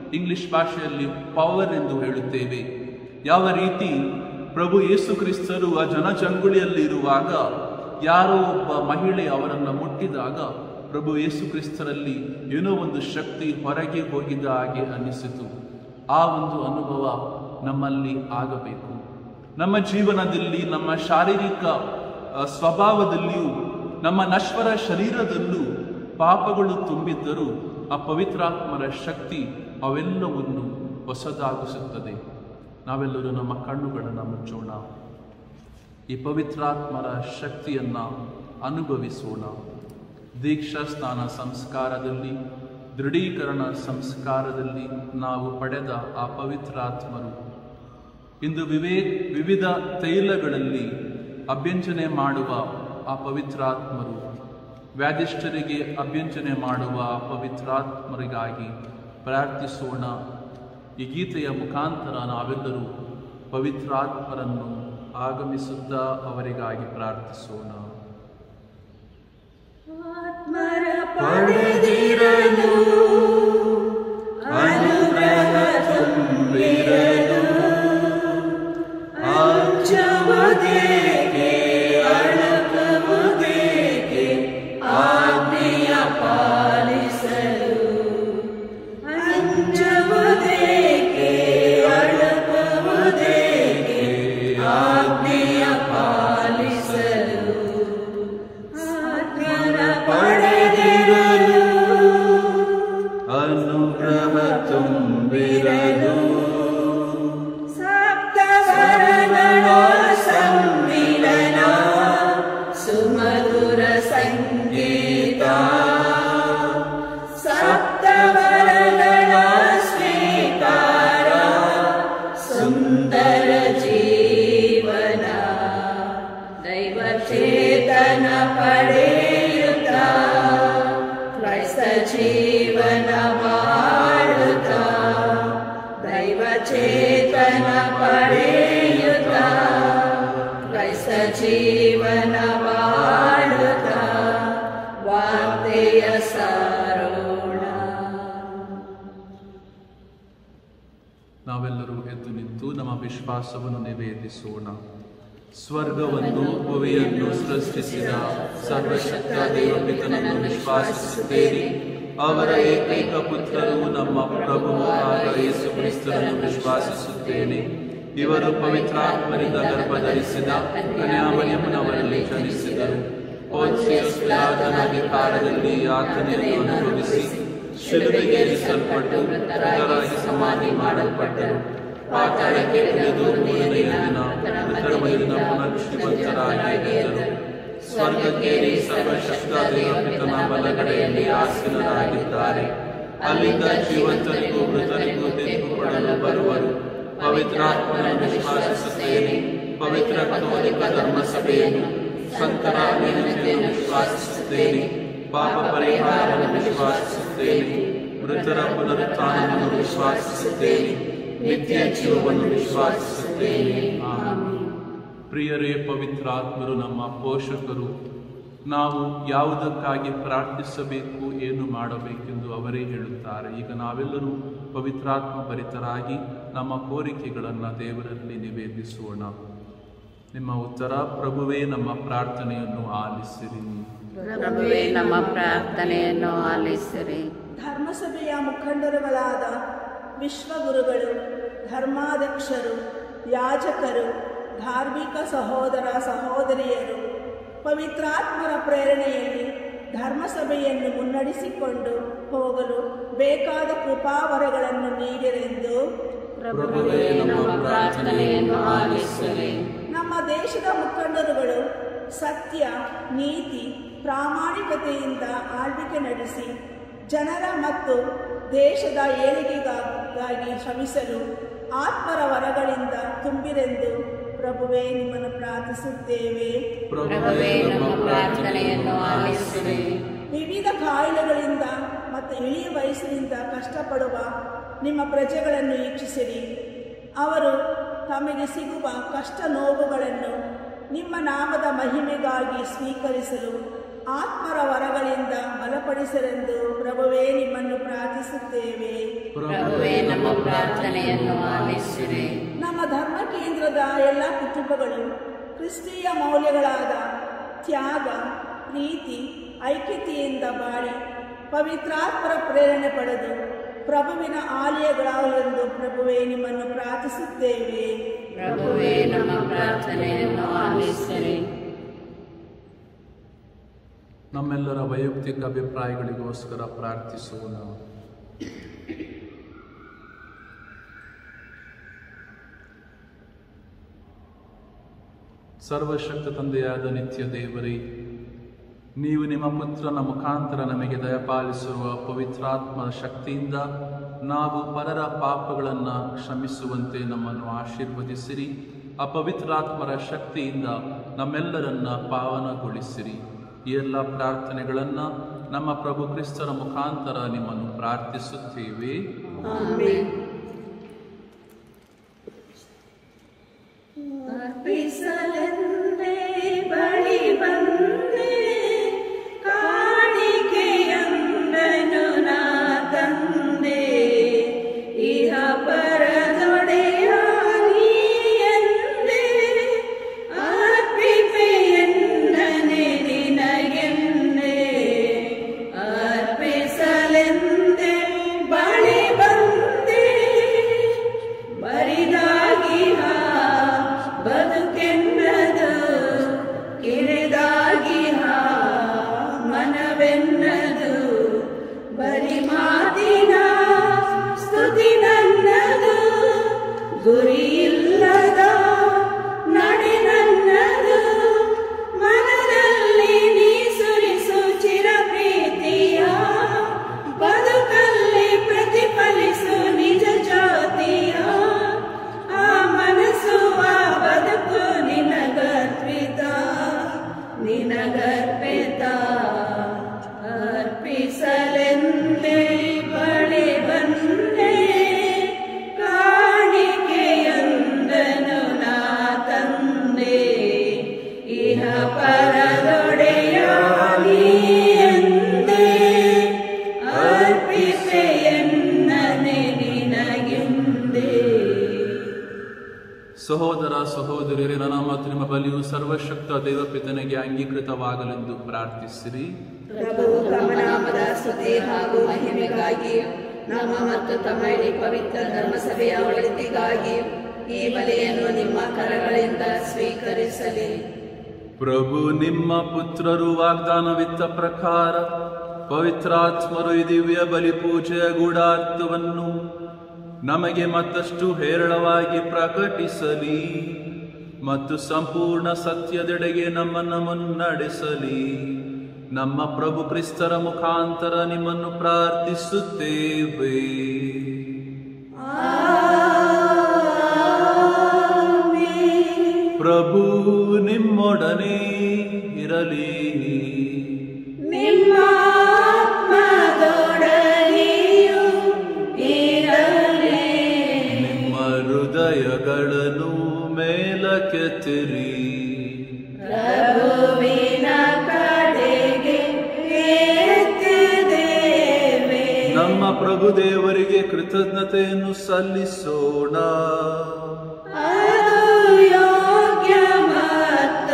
ಇಂಗ್ಲಿಷ್ ಭಾಷೆಯಲ್ಲಿ ಪವರ್ ಎಂದು ಹೇಳುತ್ತೇವೆ ಯಾವ ರೀತಿ ಪ್ರಭು ಯೇಸು ಕ್ರಿಸ್ತರು ಆ ಜನಜಂಗುಳಿಯಲ್ಲಿ ಇರುವಾಗ ಯಾರೋ ಒಬ್ಬ ಮಹಿಳೆ ಅವರನ್ನು ಮುಟ್ಟಿದಾಗ ಪ್ರಭು ಯೇಸು ಕ್ರಿಸ್ತರಲ್ಲಿ ಏನೋ ಒಂದು ಶಕ್ತಿ ಹೊರಗೆ ಹೋಗಿದ ಹಾಗೆ ಅನ್ನಿಸಿತು ಆ ಒಂದು ಅನುಭವ ನಮ್ಮಲ್ಲಿ ಆಗಬೇಕು ನಮ್ಮ ಜೀವನದಲ್ಲಿ ನಮ್ಮ ಶಾರೀರಿಕ ಆ, ಸ್ವಭಾವದಲ್ಲಿಯೂ ನಮ್ಮ ನಶ್ವರ ಶರೀರದಲ್ಲೂ ಪಾಪಗಳು ತುಂಬಿದ್ದರೂ ಆ ಪವಿತ್ರಾತ್ಮರ ಶಕ್ತಿ ಅವೆಲ್ಲವನ್ನು ಹೊಸದಾಗಿಸುತ್ತದೆ ನಾವೆಲ್ಲರೂ ನಮ್ಮ ಕಣ್ಣುಗಳನ್ನು ಮುಚ್ಚೋಣ ಈ ಪವಿತ್ರಾತ್ಮರ ಶಕ್ತಿಯನ್ನ ಅನುಭವಿಸೋಣ ದೀಕ್ಷಾ ಸ್ನಾನ ಸಂಸ್ಕಾರದಲ್ಲಿ ದೃಢೀಕರಣ ಸಂಸ್ಕಾರದಲ್ಲಿ ನಾವು ಪಡೆದ ಆ ಪವಿತ್ರಾತ್ಮರು ಇಂದು ವಿವೇ ವಿವಿಧ ತೈಲಗಳಲ್ಲಿ ಅಭ್ಯಂಜನೆ ಮಾಡುವ ಆ ಪವಿತ್ರಾತ್ಮರು ವ್ಯಾಧಿಷ್ಠರಿಗೆ ಅಭ್ಯಂಜನೆ ಮಾಡುವ ಆ ಪವಿತ್ರಾತ್ಮರಿಗಾಗಿ ಪ್ರಾರ್ಥಿಸೋಣ ಈ ಗೀತೆಯ ಮುಖಾಂತರ ನಾವೆಲ್ಲರೂ ಪವಿತ್ರಾತ್ಮರನ್ನು ಆಗಮಿಸುತ್ತಾ ಅವರಿಗಾಗಿ ಪ್ರಾರ್ಥಿಸೋಣ ಆತ್ಮರ ಪಡೆದಿರಲು ಅನುಗ್ರಹ ತುಂಬಿರಲು ಅಂಚುವುದೇಕೆ ಅಳಕುವುದೇಕೆ ಆಜ್ಞೆಯ ಪಾಲಿಸಲು ಅಂಚುವುದೇಕೆ ಅಳಕುವುದೇಕೆ ಆಜ್ಞೆಯ ಪಾಲಿಸಲು ಆತ್ಮರ ಪಡೆದಿರಲು ಅನುಗ್ರಹ ತುಂಬಿರಲು ಸಪ್ತವರಗಳ ಸಮ್ಮಿಲನ ಸುಮಧುರ ಸಂಗೀತ ಸಪ್ತವರಗಳ ಸ್ವೀಕಾರ ಸುಂದರ ಜೀವನ ದೈವ ಚೇತನ ಪಡೆಯುತ್ತ ಕ್ರೈಸ್ತ ಜೀವನ ಮಾಡುತ್ತ ದೈವ ಚೇತನ ಪಡೆಯುತ್ತ ಕ್ರೈಸ್ತ ಜೀವನ ಮಾಡುತ್ತ ವಾರ್ತೆಯ ಸಾರೋಣ ನಾವೆಲ್ಲರೂ ಎದ್ದು ನಿಂತು ನಮ್ಮ ವಿಶ್ವಾಸವನ್ನು ನಿವೇದಿಸೋಣ ಸ್ವರ್ಗವನ್ನು ಭುವಿಯನ್ನು ಸೃಷ್ಟಿಸಿದ ಸರ್ವಶಕ್ತ ದೇವಪಿತನನ್ನು ವಿಶ್ವಾಸಿಸುತ್ತೇನೆ ಅವರ ಏಕೈಕ ಪುತ್ರರು ನಮ್ಮ ಪ್ರಭು ಆದ ಯೇಸು ಕ್ರಿಸ್ತರನ್ನು ವಿಶ್ವಾಸಿಸುತ್ತೇನೆ ಇವರು ಪವಿತ್ರಾತ್ಮರಿಂದ ಗರ್ಭ ಧರಿಸಿದ ಕನ್ಯಾಮರಿಯಮ್ಮನವರಲ್ಲಿ ಜನಿಸಿದರು ಪೋನ್ಸಿಯಸ್ ಪಿಲಾತನ ಅಧಿಕಾರದಲ್ಲಿ ಯಾತನೆಯನ್ನು ಅನುಭವಿಸಿ ಶಿಲುಬೆಗೇರಿಸಲ್ಪಟ್ಟು ಮೃತರಾಗಿ ಸಮಾಧಿ ಮಾಡಲ್ಪಟ್ಟರು ಪಾತಾಳಕ್ಕೆ ಇಳಿದು ಮೂರನೆಯ ದಿನ ಮೃತರ ಮೇಲಿನ ಪುನರ್ಜೀವಂತರಾಗಿ ಎದ್ದರು ಸ್ವರ್ಗಕ್ಕೇರಿ ಸರ್ವಶಕ್ತ ದೇವಪಿತನ ಬಲಗಡೆಯಲ್ಲಿ ಆಸೀನರಾಗಿದ್ದಾರೆ ಅಲ್ಲಿಂದ ಜೀವಂತರಿಗೂ ಮೃತರಿಗೂ ತೀರ್ಪು ಕೊಡಲು ಬರುವರು ಪವಿತ್ರಾತ್ಮನನ್ನು ವಿಶ್ವಾಸಿಸುತ್ತೇನೆ ಪವಿತ್ರ ಕಥೋಲಿಕ ಧರ್ಮಸಭೆಯನ್ನು ಸಂತರ ಅಭಿನಂದನೆಯನ್ನು ವಿಶ್ವಾಸಿಸುತ್ತೇನೆ ಪಾಪ ಪರಿಹಾರವನ್ನು ವಿಶ್ವಾಸಿಸುತ್ತೇನೆ ಮೃತರ ಪುನರುತ್ಥಾನವನ್ನು ವಿಶ್ವಾಸಿಸುತ್ತೇನೆ ನಿತ್ಯ ಜೀವವನ್ನು ವಿಶ್ವಾಸಿಸುತ್ತೇನೆ ಆಮೆನ್. ಪ್ರಿಯರೇ ಪವಿತ್ರಾತ್ಮರು ನಮ್ಮ ಪೋಷಕರು ನಾವು ಯಾವುದಕ್ಕಾಗಿ ಪ್ರಾರ್ಥಿಸಬೇಕು ಏನು ಮಾಡಬೇಕೆಂದು ಅವರೇ ಹೇಳುತ್ತಾರೆ ಈಗ ನಾವೆಲ್ಲರೂ ಪವಿತ್ರಾತ್ಮ ಭರಿತರಾಗಿ ನಮ್ಮ ಕೋರಿಕೆಗಳನ್ನು ದೇವರಲ್ಲಿ ನಿವೇದಿಸೋಣ ನಿಮ್ಮ ಉತ್ತರ ಪ್ರಭುವೇ ನಮ್ಮ ಪ್ರಾರ್ಥನೆಯನ್ನು ಆಲಿಸಿರಿ ಪ್ರಭುವೇ ನಮ್ಮ ಪ್ರಾರ್ಥನೆಯನ್ನು ಆಲಿಸಿರಿ ಧರ್ಮಸಭೆಯ ಮುಖಂಡರುಗಳಾದ ವಿಶ್ವಗುರುಗಳು ಧರ್ಮಾಧ್ಯಕ್ಷರು ಯಾಜಕರು ಧಾರ್ಮಿಕ ಸಹೋದರ ಸಹೋದರಿಯರು ಪವಿತ್ರಾತ್ಮರ ಪ್ರೇರಣೆಯಲ್ಲಿ ಧರ್ಮಸಭೆಯನ್ನು ಮುನ್ನಡೆಸಿಕೊಂಡು ಹೋಗಲು ಬೇಕಾದ ಕೃಪಾವರಗಳನ್ನು ನೀಡಿರೆಂದು ಪ್ರಭುವೇ ನಮ್ಮ ಪ್ರಾರ್ಥನೆಯನ್ನು ಆಲಿಸಿರಿ ನಮ್ಮ ದೇಶದ ಮುಖಂಡರುಗಳು ಸತ್ಯ ನೀತಿ ಪ್ರಾಮಾಣಿಕತೆಯಿಂದ ಆಳ್ವಿಕೆ ನಡೆಸಿ ಜನರ ಮತ್ತು ದೇಶದ ಏಳಿಗೆಗಾಗಿ ಶ್ರಮಿಸಲು ಆತ್ಮರ ವರಗಳಿಂದ ತುಂಬಿರೆಂದು ಪ್ರಭುವೇ ನಿಮ್ಮನ್ನು ಪ್ರಾರ್ಥಿಸುತ್ತೇವೆ ಪ್ರಭುವೇ ನಮ್ಮ ಪ್ರಾರ್ಥನೆಯನ್ನು ಆಲಿಸಿರಿ ವಿವಿಧ ಕಾಯಿಲೆಗಳಿಂದ ಮತ್ತು ಇಳಿಯ ವಯಸ್ಸಿನಿಂದ ಕಷ್ಟಪಡುವ ನಿಮ್ಮ ಪ್ರಜೆಗಳನ್ನು ವೀಕ್ಷಿಸಿರಿ ಅವರು ತಮಗೆ ಸಿಗುವ ಕಷ್ಟ ನೋವುಗಳನ್ನು ನಿಮ್ಮ ನಾಮದ ಮಹಿಮೆಗಾಗಿ ಸ್ವೀಕರಿಸಲು ಆತ್ಮರ ವರಗಳಿಂದ ಬಲಪಡಿಸಲೆಂದು ಪ್ರಭುವೇ ನಿಮ್ಮನ್ನು ಪ್ರಾರ್ಥಿಸುತ್ತೇವೆ ಪ್ರಭುವೇ ನಮ್ಮ ಪ್ರಾರ್ಥನೆಯನ್ನು ಆಲಿಸಿರಿ ನಮ್ಮ ಧರ್ಮ ಕೇಂದ್ರದ ಎಲ್ಲ ಕುಟುಂಬಗಳು ಕ್ರಿಸ್ತೀಯ ಮೌಲ್ಯಗಳಾದ ತ್ಯಾಗ ಪ್ರೀತಿ ಐಕ್ಯತೆಯಿಂದ ಬಾಳಿ ಪವಿತ್ರಾತ್ಮರ ಪ್ರೇರಣೆ ಪಡೆದು ಪ್ರಭುವಿನ ಆಲಯಗಳಾಗಲೆಂದು ಪ್ರಭುವೇ ನಿಮ್ಮನ್ನು ಪ್ರಾರ್ಥಿಸುತ್ತೇವೆ ಪ್ರಭುವೇ ನಮ್ಮ ಪ್ರಾರ್ಥನೆಯನ್ನು ಆಲಿಸಿರಿ ನಮ್ಮೆಲ್ಲರ ವೈಯಕ್ತಿಕ ಅಭಿಪ್ರಾಯಗಳಿಗೋಸ್ಕರ ಪ್ರಾರ್ಥಿಸೋಣ ಸರ್ವಶಕ್ತ ತಂದೆಯಾದ ನಿತ್ಯ ದೇವರೇ ನೀವು ನಿಮ್ಮ ಪುತ್ರನ ಮುಖಾಂತರ ನಮಗೆ ದಯಪಾಲಿಸಿರುವ ಪವಿತ್ರಾತ್ಮದ ಶಕ್ತಿಯಿಂದ ನಾವು ಪರರ ಪಾಪಗಳನ್ನು ಕ್ಷಮಿಸುವಂತೆ ನಮ್ಮನ್ನು ಆಶೀರ್ವದಿಸಿರಿ ಆ ಪವಿತ್ರಾತ್ಮರ ಶಕ್ತಿಯಿಂದ ನಮ್ಮೆಲ್ಲರನ್ನ ಪಾವನಗೊಳಿಸಿರಿ ಈ ಎಲ್ಲ ಪ್ರಾರ್ಥನೆಗಳನ್ನು ನಮ್ಮ ಪ್ರಭು ಕ್ರಿಸ್ತರ ಮುಖಾಂತರ ನಿಮ್ಮನ್ನು ಪ್ರಾರ್ಥಿಸುತ್ತೇವೆ ಅರ್ಪಿಸಲೆಂದೇ ಬಳಿ ಬಂದೆ ಕಾಣಿಕೆಯೊಂದನು ನಾ ತಂದೆ ಇಹ ಪರದೊಡೆಯಾಗಿ ಎಂದೆ ಅರ್ಪಿಪೆಯನ್ನನೆ ನಿನಗೆಂದೆ ಅರ್ಪಿಸಲೆಂದೆ ಬಳಿ ಬಂದೆ ಬರಿದಾಗಿಹ ಬದುಕೆನ್ನದು ಕಿರಿದಾಗಿಹ ಮನವೆನ್ನದು ಬರಿ ಮಾತಿನ ಸ್ತುತಿ ನನ್ನದು ಗುರಿಯಿಲ್ಲದ ನಡೆ ನನ್ನದು ಮನದಲ್ಲಿ ನೀ ಸುರಿಸು ಚಿರ ಪ್ರೀತಿಯ ಬದುಕಲ್ಲಿ ಪ್ರತಿಫಲಿಸು ನಿಜ ಜ್ಯೋತಿಯ ಆ ಮನಸ್ಸು ಆ ಬದುಕು ನಿನಗರ್ಪಿತ ನಿನಗರ್ಪಿತ ಅರ್ಪಿಸಲೆಂದೇ ಬಳಿ ಬಂದೆ ಕಾಣಿಕೆಯೊಂದನು ನಾ ತಂದೆ ಇಹ ಪರದೊಡೆಯಾಗಿ ಎಂದೇ ಅರ್ಪಿಸೆಯನ್ನನೆ ನಿನಗೆಂದೇ ಸಹೋದರ ಸಹೋದರಿಯರೇ ನನ್ನ ಮತ್ತು ನಿಮ್ಮ ಬಲಿಯು ಸರ್ವಶಕ್ತ ದೇವಪಿತನಿಗೆ ಅಂಗೀಕೃತವಾಗಲೆಂದು ಪ್ರಾರ್ಥಿಸಿರಿ ಪ್ರಭು ಕಮನಾಮದ ಸ್ತುತಿ ಹಾಗೂ ಮಹಿಮೆಗಾಗಿ ನಮ್ಮ ಮತ್ತು ತಮ್ಮ ಇಡೀ ಪವಿತ್ರ ಧರ್ಮಸಭೆಯ ಒಳಿತಿಗಾಗಿ ಈ ಬಲಿಯನ್ನು ನಿಮ್ಮ ಕರಗಳಿಂದ ಸ್ವೀಕರಿಸಲಿ ಪ್ರಭು ನಿಮ್ಮ ಪುತ್ರರು ವಾಗ್ದಾನವಿತ್ತ ಪ್ರಕಾರ ಪವಿತ್ರಾತ್ಮರು ಈ ದಿವ್ಯ ಬಲಿ ಪೂಜೆಯ ಗೂಢಾರ್ಥವನ್ನು ನಮಗೆ ಮತ್ತಷ್ಟು ಹೇರಳವಾಗಿ ಪ್ರಕಟಿಸಲಿ ಮತ್ತು ಸಂಪೂರ್ಣ ಸತ್ಯದೆಡೆಗೆ ನಮ್ಮನ್ನು ಮುನ್ನಡೆಸಲಿ ನಮ್ಮ ಪ್ರಭು ಕ್ರಿಸ್ತರ ಮುಖಾಂತರ ನಿಮ್ಮನ್ನು ಪ್ರಾರ್ಥಿಸುತ್ತೇವೆ ಪ್ರಭು ನಿಮ್ಮೊಡನೆ ಇರಲಿ ನಿಮ್ಮ ಆತ್ಮದೊಡನೆಯೂ ಇರಲಿ ನಿಮ್ಮ ಹೃದಯಗಳನ್ನು ಮೇಲಕ್ಕೆತ್ತಿರಿ ಪ್ರಭುವಿನ ಕಡೆಗೆ ಎತ್ತಿದ್ದೇವೆ ನಮ್ಮ ಪ್ರಭು ದೇವರಿಗೆ ಕೃತಜ್ಞತೆಯನ್ನು ಸಲ್ಲಿಸೋಣ ಅದು ಯೋಗ್ಯ ಮತ್ತು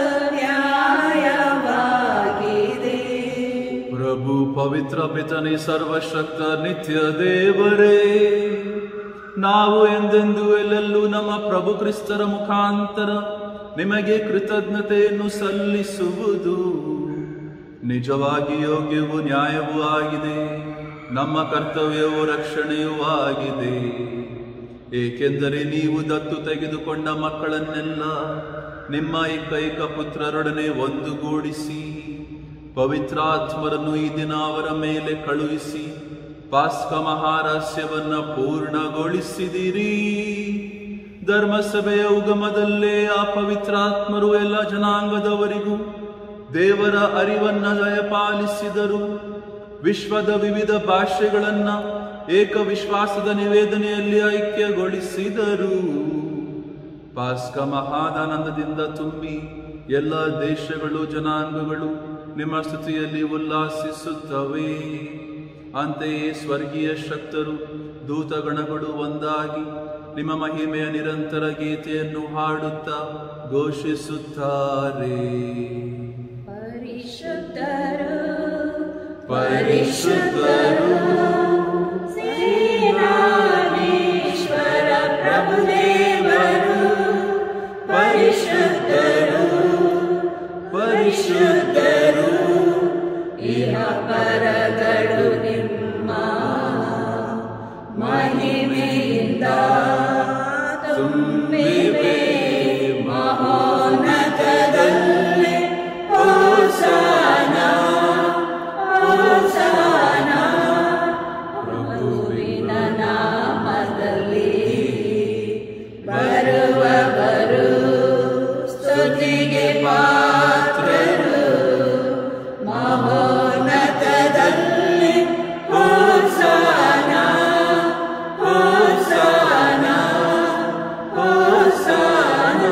ನ್ಯಾಯವಾಗಿದೆ ಪ್ರಭು ಪವಿತ್ರ ಪಿತನೆ ಸರ್ವಶಕ್ತ ನಿತ್ಯ ದೇವರೇ ನಾವು ಎಂದೆಂದು ಎಲ್ಲೆಲ್ಲೂ ನಮ್ಮ ಪ್ರಭು ಕ್ರಿಸ್ತರ ಮುಖಾಂತರ ನಿಮಗೆ ಕೃತಜ್ಞತೆಯನ್ನು ಸಲ್ಲಿಸುವುದು ನಿಜವಾಗಿ ಯೋಗ್ಯವೂ ನ್ಯಾಯವೂ ಆಗಿದೆ ನಮ್ಮ ಕರ್ತವ್ಯವೂ ರಕ್ಷಣೆಯೂ ಆಗಿದೆ ಏಕೆಂದರೆ ನೀವು ದತ್ತು ತೆಗೆದುಕೊಂಡ ಮಕ್ಕಳನ್ನೆಲ್ಲ ನಿಮ್ಮ ಏಕೈಕ ಪುತ್ರರೊಡನೆ ಒಂದುಗೂಡಿಸಿ ಪವಿತ್ರಾತ್ಮರನ್ನು ಈ ದಿನ ಅವರ ಮೇಲೆ ಕಳುಹಿಸಿ ಪಾಸ್ಕ ಮಹಾರಹಸ್ಯವನ್ನ ಪೂರ್ಣಗೊಳಿಸಿದಿರಿ ಧರ್ಮಸಭೆಯ ಉಗಮದಲ್ಲೇ ಆ ಪವಿತ್ರಾತ್ಮರು ಎಲ್ಲ ಜನಾಂಗದವರಿಗೂ ದೇವರ ಅರಿವನ್ನ ದಯಪಾಲಿಸಿದರು ವಿಶ್ವದ ವಿವಿಧ ಭಾಷೆಗಳನ್ನ ಏಕ ವಿಶ್ವಾಸದ ನಿವೇದನೆಯಲ್ಲಿ ಐಕ್ಯಗೊಳಿಸಿದರು ಪಾಸ್ಕ ಮಹಾದಾನಂದದಿಂದ ತುಂಬಿ ಎಲ್ಲ ದೇಶಗಳು ಜನಾಂಗಗಳು ನಿಮ್ಮ ಸ್ತುತಿಯಲ್ಲಿ ಉಲ್ಲಾಸಿಸುತ್ತವೆ ಅಂತೆಯೇ ಸ್ವರ್ಗೀಯ ಶಕ್ತರು ದೂತಗಣಗಳು ಒಂದಾಗಿ ನಿಮ್ಮ ಮಹಿಮೆಯ ನಿರಂತರ ಗೀತೆಯನ್ನು ಹಾಡುತ್ತಾ ಘೋಷಿಸುತ್ತಾರೆ ಪರಿಶುದ್ಧರು ಪರಿಶುದ್ಧರು ಸೇನಾಧೀಶ್ವರ ಪ್ರಭುದೇವರು ಪರಿಶುದ್ಧರು ಪರಿಶುದ್ಧರು ಇಹ ಪರಗಳು ನಿಮ್ಮ ಮಹಿಮೆಯಿಂದ ತುಂಬಿವೆ ಮಹೋನ್ನತದಲ್ಲಿ ಹೋಸನ ಹೋಸನ ಪ್ರಭುವಿನ ನಾಮದಲ್ಲಿ ಬರುವವರು ಸ್ತುತಿಗೆ ಪಾತ್ರರು ಮಹೋನ್ನತದಲ್ಲಿ ಹೋಸನ ಹೋಸನ ಹೋಸನ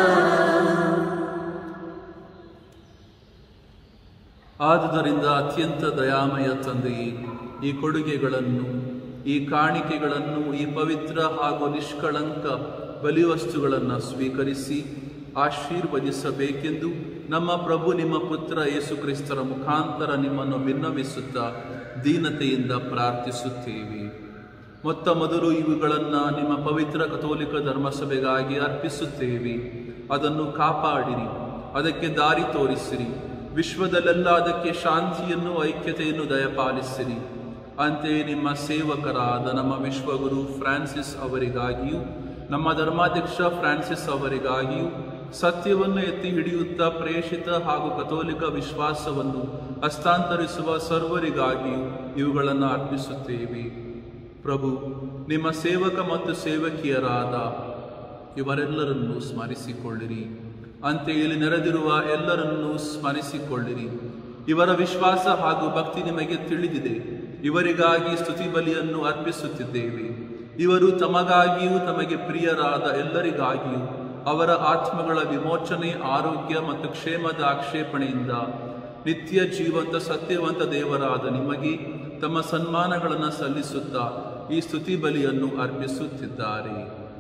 ಆದುದರಿಂದ ಅತ್ಯಂತ ದಯಾಮಯ ತಂದೆಯೇ ಈ ಕೊಡುಗೆಗಳನ್ನು ಈ ಕಾಣಿಕೆಗಳನ್ನು ಈ ಪವಿತ್ರ ಹಾಗೂ ನಿಷ್ಕಳಂಕ ಬಲಿವಸ್ತುಗಳನ್ನು ಸ್ವೀಕರಿಸಿ ಆಶೀರ್ವದಿಸಬೇಕೆಂದು ನಮ್ಮ ಪ್ರಭು ನಿಮ್ಮ ಪುತ್ರ ಯೇಸು ಕ್ರಿಸ್ತರ ಮುಖಾಂತರ ನಿಮ್ಮನ್ನು ವಿನ್ನವಿಸುತ್ತಾ ದೀನತೆಯಿಂದ ಪ್ರಾರ್ಥಿಸುತ್ತೇವೆ ಮೊತ್ತ ಮೊದಲು ಇವುಗಳನ್ನು ನಿಮ್ಮ ಪವಿತ್ರ ಕಥೋಲಿಕ ಧರ್ಮಸಭೆಗಾಗಿ ಅರ್ಪಿಸುತ್ತೇವೆ ಅದನ್ನು ಕಾಪಾಡಿರಿ ಅದಕ್ಕೆ ದಾರಿ ತೋರಿಸಿರಿ ವಿಶ್ವದಲ್ಲೆಲ್ಲ ಅದಕ್ಕೆ ಶಾಂತಿಯನ್ನು ಐಕ್ಯತೆಯನ್ನು ದಯಪಾಲಿಸಿರಿ ಅಂತೆಯೇ ನಿಮ್ಮ ಸೇವಕರಾದ ನಮ್ಮ ವಿಶ್ವಗುರು ಫ್ರಾನ್ಸಿಸ್ ಅವರಿಗಾಗಿಯೂ ನಮ್ಮ ಧರ್ಮಾಧ್ಯಕ್ಷ ಫ್ರಾನ್ಸಿಸ್ ಅವರಿಗಾಗಿಯೂ ಸತ್ಯವನ್ನು ಎತ್ತಿ ಹಿಡಿಯುತ್ತಾ ಪ್ರೇಷಿತ ಹಾಗೂ ಕಥೋಲಿಕ ವಿಶ್ವಾಸವನ್ನು ಹಸ್ತಾಂತರಿಸುವ ಸರ್ವರಿಗಾಗಿಯೂ ಇವುಗಳನ್ನು ಅರ್ಪಿಸುತ್ತೇವೆ ಪ್ರಭು ನಿಮ್ಮ ಸೇವಕ ಮತ್ತು ಸೇವಕಿಯರಾದ ಇವರೆಲ್ಲರನ್ನೂ ಸ್ಮರಿಸಿಕೊಳ್ಳಿರಿ ಅಂತೆಯೇ ಇಲ್ಲಿ ನೆರೆದಿರುವ ಎಲ್ಲರನ್ನೂ ಸ್ಮರಿಸಿಕೊಳ್ಳಿರಿ ಇವರ ವಿಶ್ವಾಸ ಹಾಗೂ ಭಕ್ತಿ ನಿಮಗೆ ತಿಳಿದಿದೆ ಇವರಿಗಾಗಿ ಸ್ತುತಿ ಬಲಿಯನ್ನು ಅರ್ಪಿಸುತ್ತಿದ್ದೇವೆ ಇವರು ತಮಗಾಗಿಯೂ ತಮಗೆ ಪ್ರಿಯರಾದ ಎಲ್ಲರಿಗಾಗಿಯೂ ಅವರ ಆತ್ಮಗಳ ವಿಮೋಚನೆ ಆರೋಗ್ಯ ಮತ್ತು ಕ್ಷೇಮದ ಆಕ್ಷೇಪಣೆಯಿಂದ ನಿತ್ಯ ಜೀವಂತ ಸತ್ಯವಂತ ದೇವರಾದ ನಿಮಗೆ ತಮ್ಮ ಸನ್ಮಾನಗಳನ್ನು ಸಲ್ಲಿಸುತ್ತಾ ಈ ಸ್ತುತಿ ಬಲಿಯನ್ನು ಅರ್ಪಿಸುತ್ತಿದ್ದಾರೆ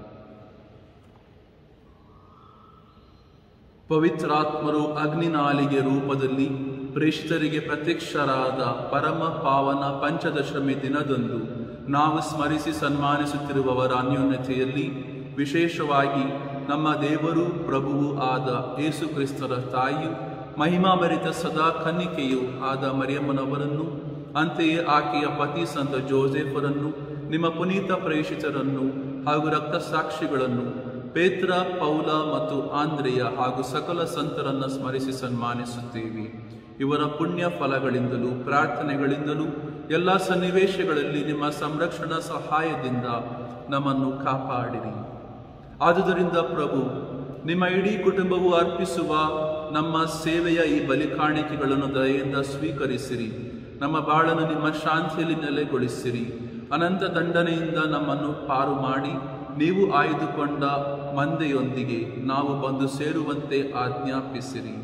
ಪವಿತ್ರಾತ್ಮರು ಅಗ್ನಿನಾಲಿಗೆ ರೂಪದಲ್ಲಿ ಪ್ರೇಷಿತರಿಗೆ ಪ್ರತ್ಯಕ್ಷರಾದ ಪರಮ ಪಾವನ ಪಂಚದಶಮಿ ದಿನದಂದು ನಾವು ಸ್ಮರಿಸಿ ಸನ್ಮಾನಿಸುತ್ತಿರುವವರ ಅನ್ಯೋನ್ಯತೆಯಲ್ಲಿ ವಿಶೇಷವಾಗಿ ನಮ್ಮ ದೇವರು ಪ್ರಭುವು ಆದ ಯೇಸು ಕ್ರಿಸ್ತರ ತಾಯಿಯು ಮಹಿಮಾಭರಿತ ಸದಾ ಕನ್ನಿಕೆಯೂ ಆದ ಮರಿಯಮ್ಮನವರನ್ನು ಅಂತೆಯೇ ಆಕೆಯ ಪತಿ ಸಂತ ಜೋಸೆಫರನ್ನು ನಿಮ್ಮ ಪುನೀತ ಪ್ರೇಷಿತರನ್ನು ಹಾಗೂ ರಕ್ತಸಾಕ್ಷಿಗಳನ್ನು ಪೇತ್ರ ಪೌಲ ಮತ್ತು ಆಂದ್ರೆಯ ಹಾಗೂ ಸಕಲ ಸಂತರನ್ನ ಸ್ಮರಿಸಿ ಸನ್ಮಾನಿಸುತ್ತೇವೆ ಇವರ ಪುಣ್ಯ ಫಲಗಳಿಂದಲೂ ಪ್ರಾರ್ಥನೆಗಳಿಂದಲೂ ಎಲ್ಲ ಸನ್ನಿವೇಶಗಳಲ್ಲಿ ನಿಮ್ಮ ಸಂರಕ್ಷಣಾ ಸಹಾಯದಿಂದ ನಮ್ಮನ್ನು ಕಾಪಾಡಿರಿ ಆದುದರಿಂದ ಪ್ರಭು ನಿಮ್ಮ ಇಡೀ ಕುಟುಂಬವು ಅರ್ಪಿಸುವ ನಮ್ಮ ಸೇವೆಯ ಈ ಬಲಿಕಾಣಿಕೆಗಳನ್ನು ದಯೆಯಿಂದ ಸ್ವೀಕರಿಸಿರಿ ನಮ್ಮ ಬಾಳನ್ನು ನಿಮ್ಮ ಶಾಂತಿಯಲ್ಲಿ ನೆಲೆಗೊಳಿಸಿರಿ ಅನಂತ ದಂಡನೆಯಿಂದ ನಮ್ಮನ್ನು ಪಾರು ಮಾಡಿ ನೀವು ಆಯ್ದುಕೊಂಡ ಮಂದೆಯೊಂದಿಗೆ ನಾವು ಬಂದು ಸೇರುವಂತೆ ಆಜ್ಞಾಪಿಸಿರಿ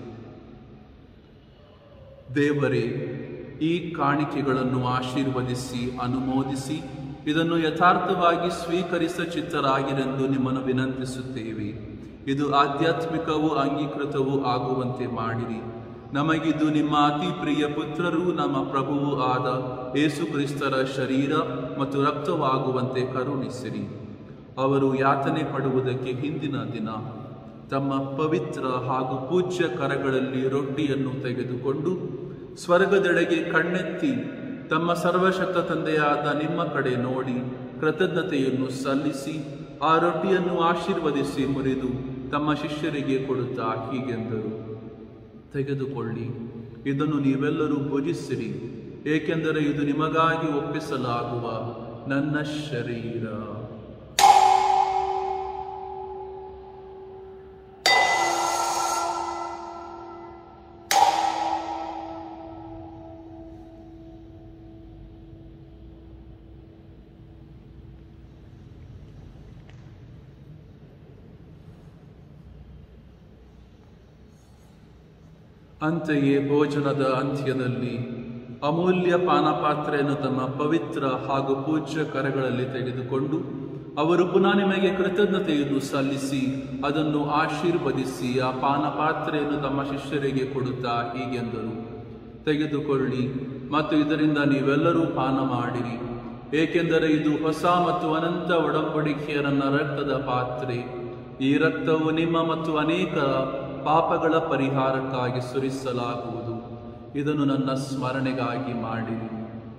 ದೇವರೇ ಈ ಕಾಣಿಕೆಗಳನ್ನು ಆಶೀರ್ವದಿಸಿ ಅನುಮೋದಿಸಿ ಇದನ್ನು ಯಥಾರ್ಥವಾಗಿ ಸ್ವೀಕರಿಸ ಚಿತ್ತರಾಗಿರೆಂದು ನಿಮ್ಮನ್ನು ವಿನಂತಿಸುತ್ತೇವೆ ಇದು ಆಧ್ಯಾತ್ಮಿಕವೂ ಅಂಗೀಕೃತವೂ ಆಗುವಂತೆ ಮಾಡಿರಿ ನಮಗಿದು ನಿಮ್ಮ ಅತಿ ಪ್ರಿಯ ಪುತ್ರರೂ ನಮ್ಮ ಪ್ರಭುವೂ ಆದ ಯೇಸು ಕ್ರಿಸ್ತರ ಶರೀರ ಮತ್ತು ರಕ್ತವಾಗುವಂತೆ ಕರುಣಿಸಿರಿ ಅವರು ಯಾತನೆ ಪಡುವುದಕ್ಕೆ ಹಿಂದಿನ ದಿನ ತಮ್ಮ ಪವಿತ್ರ ಹಾಗೂ ಪೂಜ್ಯ ಕರಗಳಲ್ಲಿ ರೊಟ್ಟಿಯನ್ನು ತೆಗೆದುಕೊಂಡು ಸ್ವರ್ಗದೆಡೆಗೆ ಕಣ್ಣೆತ್ತಿ ತಮ್ಮ ಸರ್ವಶಕ್ತ ತಂದೆಯಾದ ನಿಮ್ಮ ಕಡೆ ನೋಡಿ ಕೃತಜ್ಞತೆಯನ್ನು ಸಲ್ಲಿಸಿ ಆ ರೊಟ್ಟಿಯನ್ನು ಆಶೀರ್ವದಿಸಿ ಮುರಿದು ತಮ್ಮ ಶಿಷ್ಯರಿಗೆ ಕೊಡುತ್ತಾ ಹೀಗೆಂದರು ತೆಗೆದುಕೊಳ್ಳಿ ಇದನ್ನು ನೀವೆಲ್ಲರೂ ಭುಜಿಸಿರಿ ಏಕೆಂದರೆ ಇದು ನಿಮಗಾಗಿ ಒಪ್ಪಿಸಲಾಗುವ ನನ್ನ ಶರೀರ ಅಂತೆಯೇ ಭೋಜನದ ಅಂತ್ಯದಲ್ಲಿ ಅಮೂಲ್ಯ ಪಾನಪಾತ್ರೆಯನ್ನು ತಮ್ಮ ಪವಿತ್ರ ಹಾಗೂ ಪೂಜ್ಯ ಕರಗಳಲ್ಲಿ ತೆಗೆದುಕೊಂಡು ಅವರು ಪುನಃ ನಿಮಗೆ ಕೃತಜ್ಞತೆಯನ್ನು ಸಲ್ಲಿಸಿ ಅದನ್ನು ಆಶೀರ್ವದಿಸಿ ಆ ಪಾನಪಾತ್ರೆಯನ್ನು ತಮ್ಮ ಶಿಷ್ಯರಿಗೆ ಕೊಡುತ್ತಾ ಹೀಗೆಂದರು ತೆಗೆದುಕೊಳ್ಳಿ ಮತ್ತು ಇದರಿಂದ ನೀವೆಲ್ಲರೂ ಪಾನ ಮಾಡಿರಿ ಏಕೆಂದರೆ ಇದು ಹೊಸ ಮತ್ತು ಅನಂತ ಒಡಂಬಡಿಕೆಯ ನನ್ನ ರಕ್ತದ ಪಾತ್ರೆ ಈ ರಕ್ತವು ನಿಮ್ಮ ಮತ್ತು ಅನೇಕ ಪಾಪಗಳ ಪರಿಹಾರಕ್ಕಾಗಿ ಸುರಿಸಲಾಗುವುದು ಇದನ್ನು ನನ್ನ ಸ್ಮರಣೆಗಾಗಿ ಮಾಡಿರಿ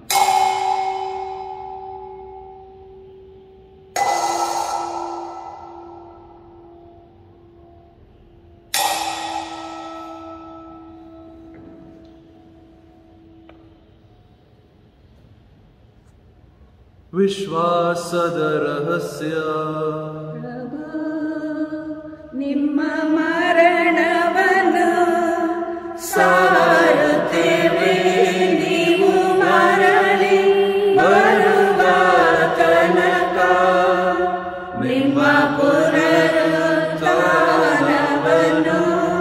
ವಿಶ್ವಾಸದ ರಹಸ್ಯ ನಿಮ್ಮ ಮರಣವನ್ನು ಸಾರುತ್ತೇವೆ ನೀವು ಮರಳಿ ಬರುವ ತನಕ ನಿಮ್ಮ ಪುನರುತ್ಥಾನವನ್ನು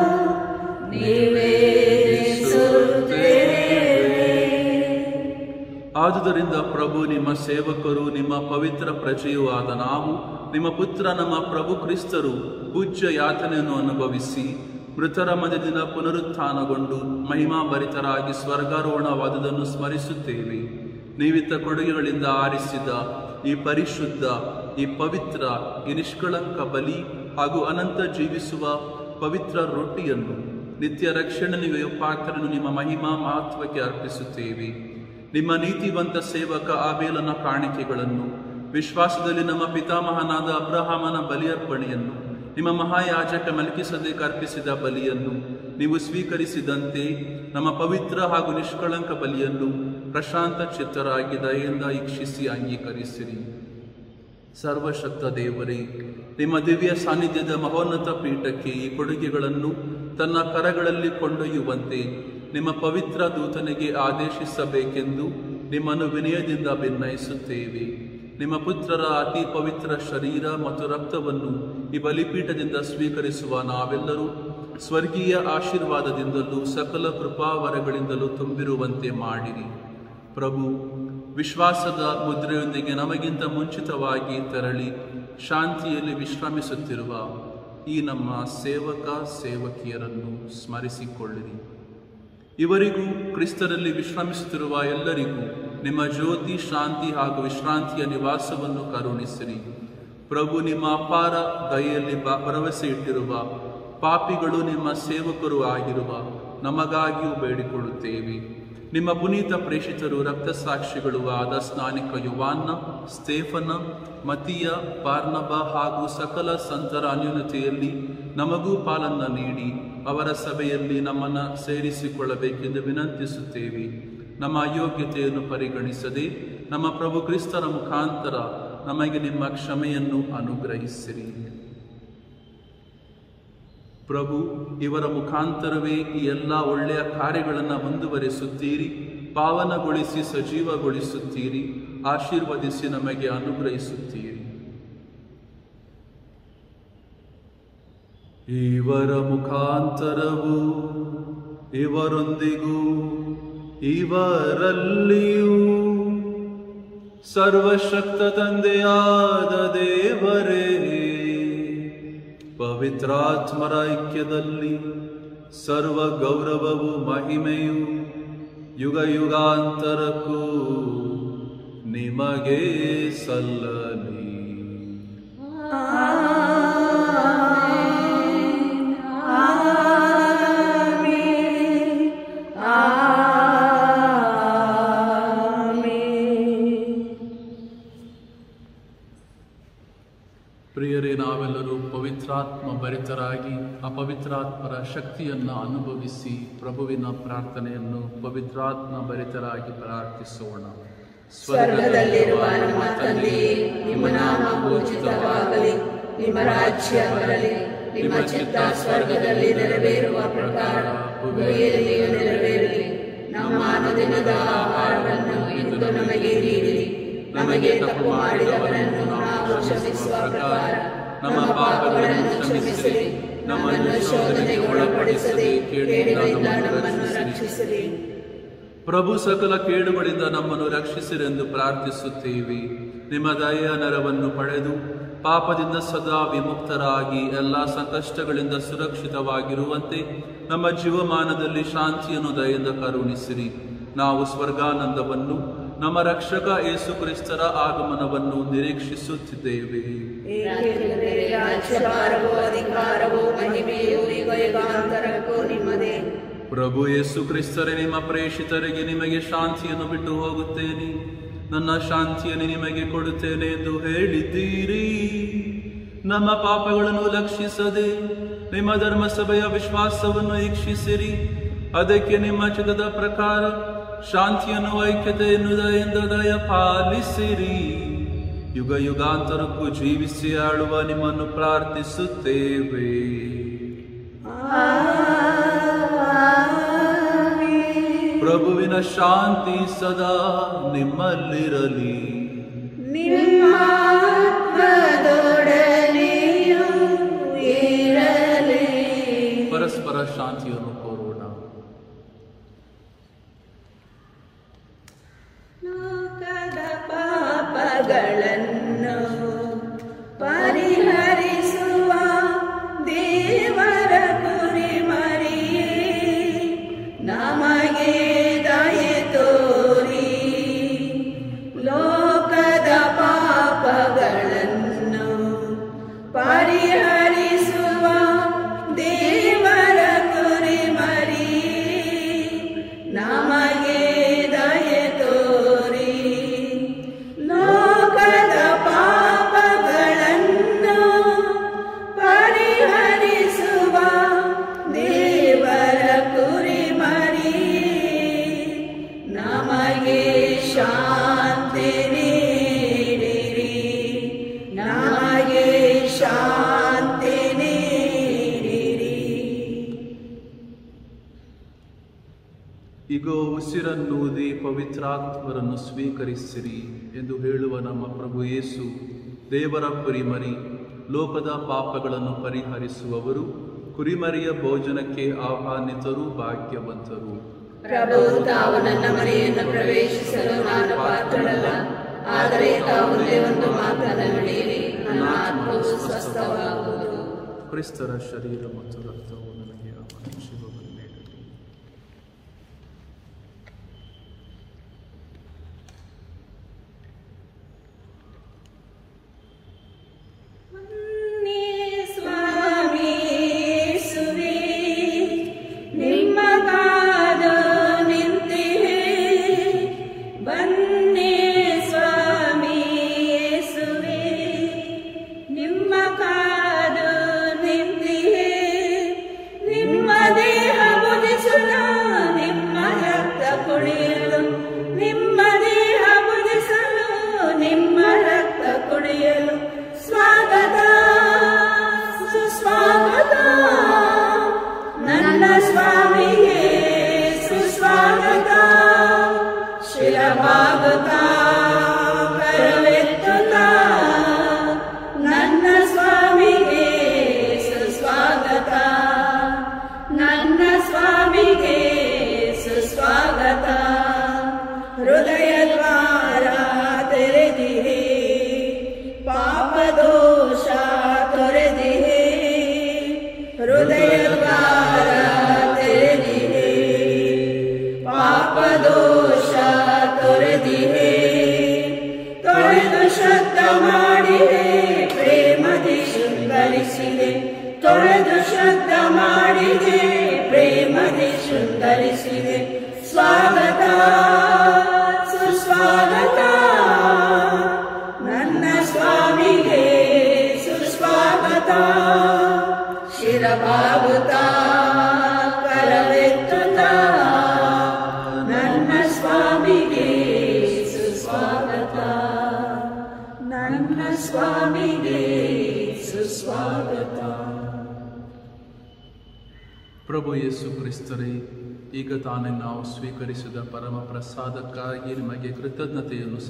ನಿವೇದಿಸುತ್ತೇವೆ ಆದುದರಿಂದ ಪ್ರಭು ನಿಮ್ಮ ಸೇವಕರು ನಿಮ್ಮ ಪವಿತ್ರ ಪ್ರಜೆಯೂ ಆದ ನಾವು ನಿಮ್ಮ ಪುತ್ರ ನಮ್ಮ ಪ್ರಭು ಕ್ರಿಸ್ತರು ಪೂಜ್ಯ ಯಾತನೆಯನ್ನು ಅನುಭವಿಸಿ ಮೃತರ ಮಧ್ಯದಿಂದ ಪುನರುತ್ಥಾನಗೊಂಡು ಮಹಿಮಾಭರಿತರಾಗಿ ಸ್ವರ್ಗಾರೋಹಣವಾದುದನ್ನು ಸ್ಮರಿಸುತ್ತೇವೆ ನೀವಿತ್ತ ಕೊಡುಗೆಗಳಿಂದ ಆರಿಸಿದ ಈ ಪರಿಶುದ್ಧ ಈ ಪವಿತ್ರ ಈ ನಿಷ್ಕಳಂಕ ಬಲಿ ಹಾಗೂ ಅನಂತ ಜೀವಿಸುವ ಪವಿತ್ರ ರೊಟ್ಟಿಯನ್ನು ನಿತ್ಯ ರಕ್ಷಣೆ ನೀವು ಪಾತ್ರನು ನಿಮ್ಮ ಮಹಿಮಾ ಮಹತ್ವಕ್ಕೆ ಅರ್ಪಿಸುತ್ತೇವೆ ನಿಮ್ಮ ನೀತಿವಂತ ಸೇವಕ ಆಬೇಲನ ಕಾಣಿಕೆಗಳನ್ನು ವಿಶ್ವಾಸದಲ್ಲಿ ನಮ್ಮ ಪಿತಾಮಹನಾದ ಅಬ್ರಹಾಮನ ಬಲಿಯರ್ಪಣೆಯನ್ನು ನಿಮ್ಮ ಮಹಾಯಾಜಕ ಮಲ್ಕಿಸದೇಕ ಅರ್ಪಿಸಿದ ಬಲಿಯನ್ನು ನೀವು ಸ್ವೀಕರಿಸಿದಂತೆ ನಮ್ಮ ಪವಿತ್ರ ಹಾಗೂ ನಿಷ್ಕಳಂಕ ಬಲಿಯನ್ನು ಪ್ರಶಾಂತ ಚಿತ್ತರಾಗಿ ದಯೆಯಿಂದ ಇಚ್ಛಿಸಿ ಅಂಗೀಕರಿಸಿರಿ ಸರ್ವಶಕ್ತ ದೇವರೇ ನಿಮ್ಮ ದಿವ್ಯ ಸಾನ್ನಿಧ್ಯದ ಮಹೋನ್ನತ ಪೀಠಕ್ಕೆ ಈ ಕೊಡುಗೆಗಳನ್ನು ತನ್ನ ಕರಗಳಲ್ಲಿ ಕೊಂಡೊಯ್ಯುವಂತೆ ನಿಮ್ಮ ಪವಿತ್ರ ದೂತನಿಗೆ ಆದೇಶಿಸಬೇಕೆಂದು ನಿಮ್ಮನ್ನು ವಿನಯದಿಂದ ಭಿನ್ನಯಿಸುತ್ತೇವೆ ನಿಮ್ಮ ಪುತ್ರರ ಅತಿ ಪವಿತ್ರ ಶರೀರ ಮತ್ತು ರಕ್ತವನ್ನು ಈ ಬಲಿಪೀಠದಿಂದ ಸ್ವೀಕರಿಸುವ ನಾವೆಲ್ಲರೂ ಸ್ವರ್ಗೀಯ ಆಶೀರ್ವಾದದಿಂದಲೂ ಸಕಲ ಕೃಪಾವರಗಳಿಂದಲೂ ತುಂಬಿರುವಂತೆ ಮಾಡಿರಿ ಪ್ರಭು ವಿಶ್ವಾಸದ ಮುದ್ರೆಯೊಂದಿಗೆ ನಮಗಿಂತ ಮುಂಚಿತವಾಗಿ ತೆರಳಿ ಶಾಂತಿಯಲ್ಲಿ ವಿಶ್ರಮಿಸುತ್ತಿರುವ ಈ ನಮ್ಮ ಸೇವಕ ಸೇವಕಿಯರನ್ನು ಸ್ಮರಿಸಿಕೊಳ್ಳಿರಿ ಇವರಿಗೂ ಕ್ರಿಸ್ತರಲ್ಲಿ ವಿಶ್ರಮಿಸುತ್ತಿರುವ ಎಲ್ಲರಿಗೂ ನಿಮ್ಮ ಜ್ಯೋತಿ ಶಾಂತಿ ಹಾಗೂ ವಿಶ್ರಾಂತಿಯ ನಿವಾಸವನ್ನು ಕರುಣಿಸಿರಿ ಪ್ರಭು ನಿಮ್ಮ ಅಪಾರ ದಯೆಯಲ್ಲಿ ಬ- ಭರವಸೆ ಇಟ್ಟಿರುವ ಪಾಪಿಗಳು ನಿಮ್ಮ ಸೇವಕರು ಆಗಿರುವ ನಮಗಾಗಿಯೂ ಬೇಡಿಕೊಳ್ಳುತ್ತೇವೆ ನಿಮ್ಮ ಪುನೀತ ಪ್ರೇಷಿತರು ರಕ್ತಸಾಕ್ಷಿಗಳು ಆದ ಸ್ನಾನಿಕ ಯುವಾನ್ನ ಸ್ಟೇಫನ ಮತಿಯ ಪಾರ್ನಬ ಹಾಗೂ ಸಕಲ ಸಂತರ ಅನ್ಯೂನತೆಯಲ್ಲಿ ನಮಗೂ ಪಾಲನ್ನ ನೀಡಿ ಅವರ ಸಭೆಯಲ್ಲಿ ನಮ್ಮನ್ನು ಸೇರಿಸಿಕೊಳ್ಳಬೇಕೆಂದು ವಿನಂತಿಸುತ್ತೇವೆ ನಮ್ಮ ಅಯೋಗ್ಯತೆಯನ್ನು ಪರಿಗಣಿಸದೆ ನಮ್ಮ ಪ್ರಭು ಕ್ರಿಸ್ತರ ಮುಖಾಂತರ ನಮಗೆ ನಿಮ್ಮ ಕ್ಷಮೆಯನ್ನು ಅನುಗ್ರಹಿಸಿರಿ ಪ್ರಭು ಇವರ ಮುಖಾಂತರವೇ ಈ ಎಲ್ಲ ಒಳ್ಳೆಯ ಕಾರ್ಯಗಳನ್ನು ಮುಂದುವರಿಸುತ್ತೀರಿ ಪಾವನಗೊಳಿಸಿ ಸಜೀವಗೊಳಿಸುತ್ತೀರಿ ಆಶೀರ್ವದಿಸಿ ನಮಗೆ ಅನುಗ್ರಹಿಸುತ್ತೀರಿ ಇವರ ಮುಖಾಂತರವು ಇವರೊಂದಿಗೂ ಇವರಲ್ಲಿಯೂ ಸರ್ವಶಕ್ತ ತಂದೆಯಾದ ದೇವರೇ ಪವಿತ್ರಾತ್ಮರ ಐಕ್ಯದಲ್ಲಿ ಸರ್ವ ಗೌರವವು ಮಹಿಮೆಯು ಯುಗ ಯುಗಾಂತರಕ್ಕೂ ನಿಮಗೆ ಸಲ್ಲಲಿ ಪ್ರಿಯರೇ ನಾವೆಲ್ಲರೂ ಪವಿತ್ರಾತ್ಮ ಭರಿತರಾಗಿ ಆ ಪವಿತ್ರಾತ್ಮರ ಶಕ್ತಿಯನ್ನು ಅನುಭವಿಸಿ ಪ್ರಭುವಿನ ಪ್ರಾರ್ಥನೆಯನ್ನು ಪವಿತ್ರಾತ್ಮ ಭರಿತರಾಗಿ ಪ್ರಾರ್ಥಿಸೋಣ ಸ್ವರ್ಗದಲ್ಲಿರುವ ನಮ್ಮ ತಂದೆಯೇ ನಿಮ್ಮ ನಾಮ ಪೂಜಿತವಾಗಲಿ ನಿಮ್ಮ ರಾಜ್ಯ ಬರಲಿ ನಿಮ್ಮ ಚಿತ್ತ ಸ್ವರ್ಗದಲ್ಲಿ ನೆರವೇರುವ ಪ್ರಕಾರ ಭೂಮಿಯಲ್ಲಿಯೂ ನೆರವೇರಲಿ ನಮ್ಮ ಅನುದಿನದ ಆಹಾರವನ್ನು ಇಂದು ನಮಗೆ ನೀಡಿರಿ ನಮಗೆ ತಪ್ಪು ಮಾಡಿದವರನ್ನು ನಾವು ಕ್ಷಮಿಸುವ ಪ್ರಕಾರ ನಮ್ಮ ಪಾಪಗಳನ್ನು ಕ್ಷಮಿಸಿರಿ ನಮ್ಮನ್ನು ಶೋಧನೆಗೆ ಒಳಪಡಿಸದೆ ಕೇಡಿನಿಂದ ನಮ್ಮನ್ನು ನಮ್ಮನ್ನು ರಕ್ಷಿಸಿರಿ ರಕ್ಷಿಸಿರಿ ಪ್ರಭು ಸಕಲ ಕೇಡುಗಳಿಂದ ನಮ್ಮನ್ನು ರಕ್ಷಿಸಿರೆಂದು ಪ್ರಾರ್ಥಿಸುತ್ತೇವೆ ನಿಮ್ಮ ದಯೆಯ ನರವನ್ನು ಪಡೆದು ಪಾಪದಿಂದ ಸದಾ ವಿಮುಕ್ತರಾಗಿ ಎಲ್ಲ ಸಂಕಷ್ಟಗಳಿಂದ ಸುರಕ್ಷಿತವಾಗಿರುವಂತೆ ನಮ್ಮ ಜೀವಮಾನದಲ್ಲಿ ಶಾಂತಿಯನ್ನು ದಯೆಯಿಂದ ಕರುಣಿಸಿರಿ ನಾವು ಸ್ವರ್ಗಾನಂದವನ್ನು ನಮ್ಮ ರಕ್ಷಕ ಯೇಸು ಕ್ರಿಸ್ತರ ಆಗಮನವನ್ನು ನಿರೀಕ್ಷಿಸುತ್ತಿದ್ದೇವೆ ಏಕೆಂದರೆ ರಾಜ್ಯಭಾರವೋ ಅಧಿಕಾರವೋ ಮಹಿಮೆಯೂ ಈಗ ಯುಗಾಂತರಕ್ಕೂ ನಿಮ್ಮದೇ ಪ್ರಭು ಯೇಸು ಕ್ರಿಸ್ತರೇ ನಿಮ್ಮ ಪ್ರೇಷಿತರಿಗೆ ನಿಮಗೆ ಶಾಂತಿಯನ್ನು ಬಿಟ್ಟು ಹೋಗುತ್ತೇನೆ ನನ್ನ ಶಾಂತಿಯನ್ನು ನಿಮಗೆ ಕೊಡುತ್ತೇನೆ ಎಂದು ಹೇಳಿದ್ದೀರಿ ನಮ್ಮ ಪಾಪಗಳನ್ನು ಲಕ್ಷಿಸದೆ ನಿಮ್ಮ ಧರ್ಮಸಭೆಯ ವಿಶ್ವಾಸವನ್ನು ಈಕ್ಷಿಸಿರಿ ಅದಕ್ಕೆ ನಿಮ್ಮ ಚಿತ್ತದ ಪ್ರಕಾರ ಶಾಂತಿಯನ್ನು ಐಕ್ಯತೆಯನ್ನು ದಯೆಯಿಂದ ದಯ ಪಾಲಿಸಿರಿ ಯುಗ ಯುಗಾಂತರಕ್ಕೂ ಜೀವಿಸಿ ಆಳುವ ನಿಮ್ಮನ್ನು ಪ್ರಾರ್ಥಿಸುತ್ತೇವೆ ಪ್ರಭುವಿನ ಶಾಂತಿ ಸದಾ ನಿಮ್ಮಲ್ಲಿರಲಿ ನಿಮ್ಮಾತ್ಮದೊಡನೆಯೂ ಇರಲಿ ಪರಸ್ಪರ ಶಾಂತಿಯನ್ನು ಕೋರೋಣ ಲೋಕದ ಪಾಪಗಳನ್ನು ಪರಿಹರಿಸುವ ದೇವರ ಕುರಿಮರಿಯೇ ನಮಗೆ ದಯೆ ತೋರಿ ಲೋಕದ ಪಾಪಗಳನ್ನು ಪರಿಹರಿಸುವ ದೇವರ ಕುರಿಮರಿಯೇ ನಮಗೆ ದಯೆ ತೋರಿ ಲೋಕದ ಪಾಪಗಳನ್ನು ಪರಿಹರಿಸುವ ದೇವರ ಕುರಿಮರಿ ನಮಗೆ ಶಾಂತಿ ನೀಡಿರಿ ನಮಗೆ ಶಾಂತಿ ನೀಡಿರಿ ಇಗೋ ಉಸಿರನ್ನೂದಿ ಪವಿತ್ರಾತ್ಮರನ್ನು ಸ್ವೀಕರಿಸಿರಿ ಎಂದು ಹೇಳುವ ನಮ್ಮ ಪ್ರಭು ಯೇಸು ದೇವರ ಕುರಿಮರಿ ಲೋಕದ ಪಾಪಗಳನ್ನು ಪರಿಹರಿಸುವವರು ಕುರಿಮರಿಯ ಭೋಜನಕ್ಕೆ ಆಹ್ವಾನಿತರು ಭಾಗ್ಯವಂತರು ಪ್ರಭು ತಾವು ನನ್ನ ಮನೆಯನ್ನು ಪ್ರವೇಶಿಸಲು ನಾನು ಪಾತ್ರಳಲ್ಲ ಆದರೆ ತಾವು ಒಂದು ಮಾತನ್ನು ನುಡಿಯಿರಿ ನನ್ನ ಆತ್ಮವು ಸ್ವಸ್ಥವಾಗುವುದು ಕ್ರಿಸ್ತರ ಶರೀರ ಮತ್ತು ರಕ್ತವು ನನಗೆ ಅವನ ಜೀವವನ್ನು ನೀಡಲಿ ಸ್ವಾಮಿ ಯೇಸುವೇ, ನಿಮ್ಮ ಕಾದು ನಿಂತಿಹೆ. ಬನ್ನಿ ಸ್ವಾಮಿ ಯೇಸುವೇ, ನಿಮ್ಮ ಕಾದು ನಿಂತಿಹೆ. ನಿಮ್ಮ ದೇಹ ಭುಜಿಸಲು ನಿಮ್ಮ ರಕ್ತ ಕುಡಿಯಲು ನಿಮ್ಮ ದೇಹ ಭುಜಿಸಲು ನಿಮ್ಮ ರಕ್ತ ಕುಡಿಯಲು ಸ್ವಾಗತ ಸುಸ್ವಾಗತ ನನ್ನ ಸ್ವಾಮಿಗೆ ಸುಸ್ವಾಗತ ಶಿರಭಾಗತ ಕರವೆತ್ತುತ್ತ ನನ್ನ ಸ್ವಾಮಿಗೆ ಸುಸ್ವಾಗತ ನನ್ನ ಸ್ವಾಮಿಗೆ ಸುಸ್ವಾಗತ ಹೃದಯ ದ್ವಾರ ತೆರೆದಿರಿ ಪಾಪ ದೋಷ ತೊರೆದಿರಿ ಹೃದಯ ದ್ವಾರ ತೆರೆದಿರಿ ಪಾಪ ದೋಷ ತೊರೆದಿರಿ ತೊಳೆದು ಶುದ್ಧ ಮಾಡಿದೆ ಪ್ರೇಮದಿ ಶೃಂಗರಿಸಿದೆ ತೊಳೆದು ಶುದ್ಧ ಮಾಡಿದೆ ಪ್ರೇಮದಿ ಶೃಂಗರಿಸಿದೆ ಸ್ವಾಗತ ಸುಸ್ವಾಗತ ನನ್ನ ಸ್ವಾಮಿಗೆ ಸುಸ್ವಾಗತ ಶಿರಭಾಗುತ್ತ ಕರವೆತ್ತುತ್ತ ನನ್ನ ಸ್ವಾಮಿಗೆ ಸುಸ್ವಾಗತ ನನ್ನ ಸ್ವಾಮಿಗೆ ಸುಸ್ವಾಗತ ಪ್ರಭು ಯೇಸು ಕ್ರಿಸ್ತರೇ ಈಗ ತಾನೇ ನಾವು ಸ್ವೀಕರಿಸಿದ ಪರಮ ಪ್ರಸಾದಕ್ಕಾಗಿ ನಿಮಗೆ ಕೃತಜ್ಞತೆಯನ್ನು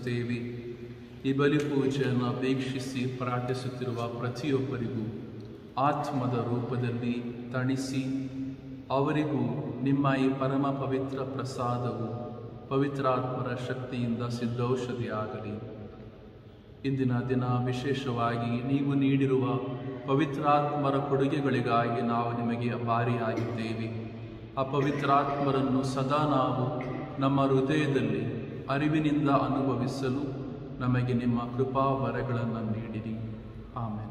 ಸಲ್ಲಿಸುತ್ತೇವೆ ಈ ಬಲಿ ಪೂಜೆಯನ್ನು ಅಪೇಕ್ಷಿಸಿ ಪ್ರಾರ್ಥಿಸುತ್ತಿರುವ ಪ್ರತಿಯೊಬ್ಬರಿಗೂ ಆತ್ಮದ ರೂಪದಲ್ಲಿ ತಣಿಸಿ ಅವರಿಗೂ ನಿಮ್ಮ ಈ ಪರಮ ಪವಿತ್ರ ಪ್ರಸಾದವು ಪವಿತ್ರಾತ್ಮರ ಶಕ್ತಿಯಿಂದ ಸಿದ್ಧೌಷಧಿಯಾಗಲಿ ಇಂದಿನ ದಿನ ವಿಶೇಷವಾಗಿ ನೀವು ನೀಡಿರುವ ಪವಿತ್ರಾತ್ಮರ ಕೊಡುಗೆಗಳಿಗಾಗಿ ನಾವು ನಿಮಗೆ ಅಭಾರಿಯಾಗಿದ್ದೇವೆ ಆ ಪವಿತ್ರಾತ್ಮರನ್ನು ಸದಾ ನಾವು ನಮ್ಮ ಹೃದಯದಲ್ಲಿ ಅರಿವಿನಿಂದ ಅನುಭವಿಸಲು ನಮಗೆ ನಿಮ್ಮ ಕೃಪಾ ವರಗಳನ್ನು ನೀಡಿರಿ ಆಮೇಲೆ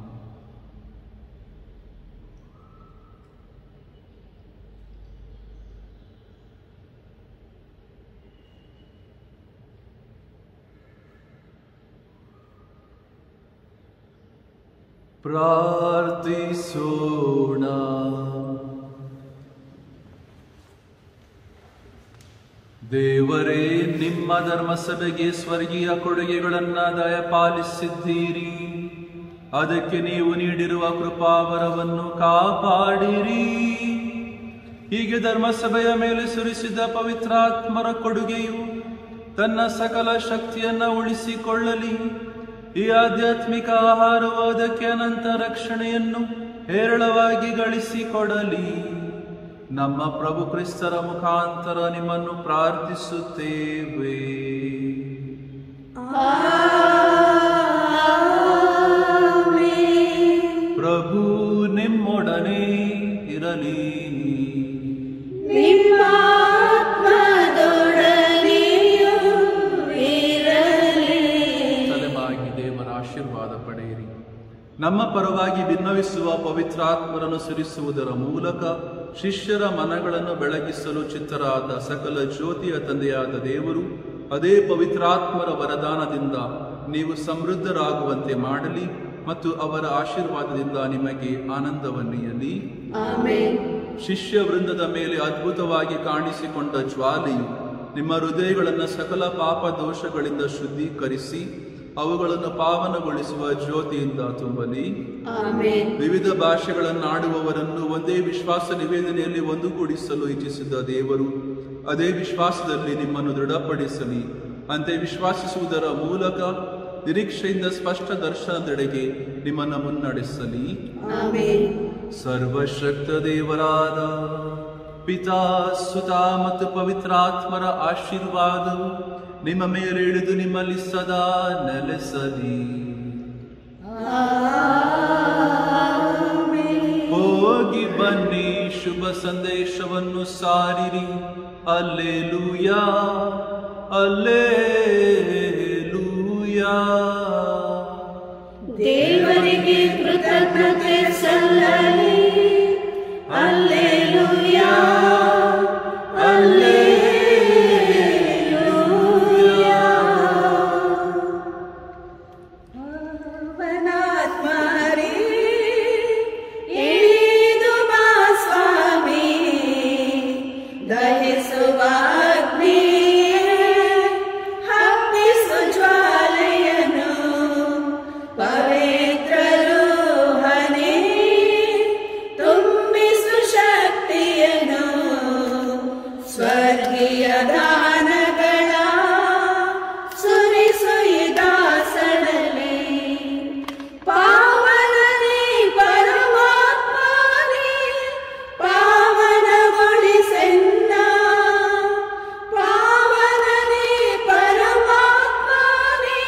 ಪ್ರಾರ್ಥಿಸೋಣ ದೇವರೇ ನಿಮ್ಮ ಧರ್ಮಸಭೆಗೆ ಸ್ವರ್ಗೀಯ ಕೊಡುಗೆಗಳನ್ನ ದಯಪಾಲಿಸಿದ್ದೀರಿ ಅದಕ್ಕೆ ನೀವು ನೀಡಿರುವ ಕೃಪಾವರವನ್ನು ಕಾಪಾಡಿರಿ ಹೀಗೆ ಧರ್ಮಸಭೆಯ ಮೇಲೆ ಸುರಿಸಿದ ಪವಿತ್ರಾತ್ಮರ ಕೊಡುಗೆಯು ತನ್ನ ಸಕಲ ಶಕ್ತಿಯನ್ನ ಉಳಿಸಿಕೊಳ್ಳಲಿ ಈ ಆಧ್ಯಾತ್ಮಿಕ ಆಹಾರವು ಅದಕ್ಕೆ ಅನಂತ ರಕ್ಷಣೆಯನ್ನು ಹೇರಳವಾಗಿ ಗಳಿಸಿಕೊಡಲಿ ನಮ್ಮ ಪ್ರಭು ಕ್ರಿಸ್ತರ ಮುಖಾಂತರ ನಿಮ್ಮನ್ನು ಪ್ರಾರ್ಥಿಸುತ್ತೇವೆ ಪ್ರಭು ನಿಮ್ಮೊಡನೆ ಇರಲಿ ನಿಮ್ಮ ಆತ್ಮದೊಡನೆಯೂ ಇರಲಿ. ತಲೆಬಾಗಿ ದೇವರ ಆಶೀರ್ವಾದ ಪಡೆಯಿರಿ ನಮ್ಮ ಪರವಾಗಿ ಭಿನ್ನವಿಸುವ ಪವಿತ್ರಾತ್ಮರನ್ನು ಸುರಿಸುವುದರ ಮೂಲಕ ಶಿಷ್ಯರ ಮನಗಳನ್ನು ಬೆಳಗಿಸಲು ಚಿತ್ತರಾದ ಸಕಲ ಜ್ಯೋತಿಯ ತಂದೆಯಾದ ದೇವರು ಅದೇ ಪವಿತ್ರಾತ್ಮರ ವರದಾನದಿಂದ ನೀವು ಸಮೃದ್ಧರಾಗುವಂತೆ ಮಾಡಲಿ ಮತ್ತು ಅವರ ಆಶೀರ್ವಾದದಿಂದ ನಿಮಗೆ ಆನಂದವನ್ನಿಯಲಿ ಆಮೆನ್. ಶಿಷ್ಯ ವೃಂದದ ಮೇಲೆ ಅದ್ಭುತವಾಗಿ ಕಾಣಿಸಿಕೊಂಡ ಜ್ವಾಲೆಯು ನಿಮ್ಮ ಹೃದಯಗಳನ್ನು ಸಕಲ ಪಾಪ ದೋಷಗಳಿಂದ ಶುದ್ಧೀಕರಿಸಿ ಅವುಗಳನ್ನು ಪಾವನಗೊಳಿಸುವ ಜ್ಯೋತಿಯಿಂದ ತುಂಬಲಿ ಆಮೆನ್. ವಿವಿಧ ಭಾಷೆಗಳನ್ನಾಡುವವರನ್ನು ಒಂದೇ ವಿಶ್ವಾಸ ನಿವೇದನೆಯಲ್ಲಿ ಒಂದುಗೂಡಿಸಲು ಇಚ್ಛಿಸಿದ ದೇವರು ಅದೇ ವಿಶ್ವಾಸದಲ್ಲಿ ನಿಮ್ಮನ್ನು ದೃಢಪಡಿಸಲಿ ಅಂತೆ ವಿಶ್ವಾಸಿಸುವುದರ ಮೂಲಕ ನಿರೀಕ್ಷೆಯಿಂದ ಸ್ಪಷ್ಟ ದರ್ಶನದೆಡೆಗೆ ನಿಮ್ಮನ್ನು ಮುನ್ನಡೆಸಲಿ ಆಮೆನ್. ಸರ್ವಶಕ್ತ ದೇವರಾದ ಪಿತಾ ಸುತ ಮತ್ತು ಪವಿತ್ರಾತ್ಮರ ಆಶೀರ್ವಾದವು ನಿಮ್ಮ ಮೇಲೆ ಇಳಿದು ನಿಮ್ಮಲ್ಲಿ ಸದಾ ನೆಲೆಸಲಿ ಹೋಗಿ ಬನ್ನಿ ಶುಭ ಸಂದೇಶವನ್ನು ಸಾರಿರಿ ಅಲ್ಲೇಲೂಯಾ ಅಲ್ಲೇಲೂಯಾ ದೇವರಿಗೆ ಕೃತಜ್ಞತೆ ಸಲ್ಲಲಿ ಅಲ್ಲೇಲೂಯಾ ಅಲ್ಲೇಲೂಯಾ ಪಾವನಾತ್ಮರೇ, ಇಳಿದು ಬಾ ಸ್ವಾಮಿ ದಹಿಸುವ ಅಗ್ನಿಯೇ, ಹಬ್ಬಿಸು ಜ್ವಾಲೆಯನ್ನು ಪವಿತ್ರ ರೂಹನೇ ತುಂಬಿಸು ಶಕ್ತಿಯನ್ನು ಸ್ವರ್ಗೀಯ ದಾನಗಳ ಸುರಿಸು ಈ ದಾಸನಲ್ಲಿ ಪಾವನನೇ ಪರಮಾತ್ಮನೇ ಪಾವನಗೊಳಿಸೆನ್ನ ಪಾವನನೇ ಪರಮಾತ್ಮನೇ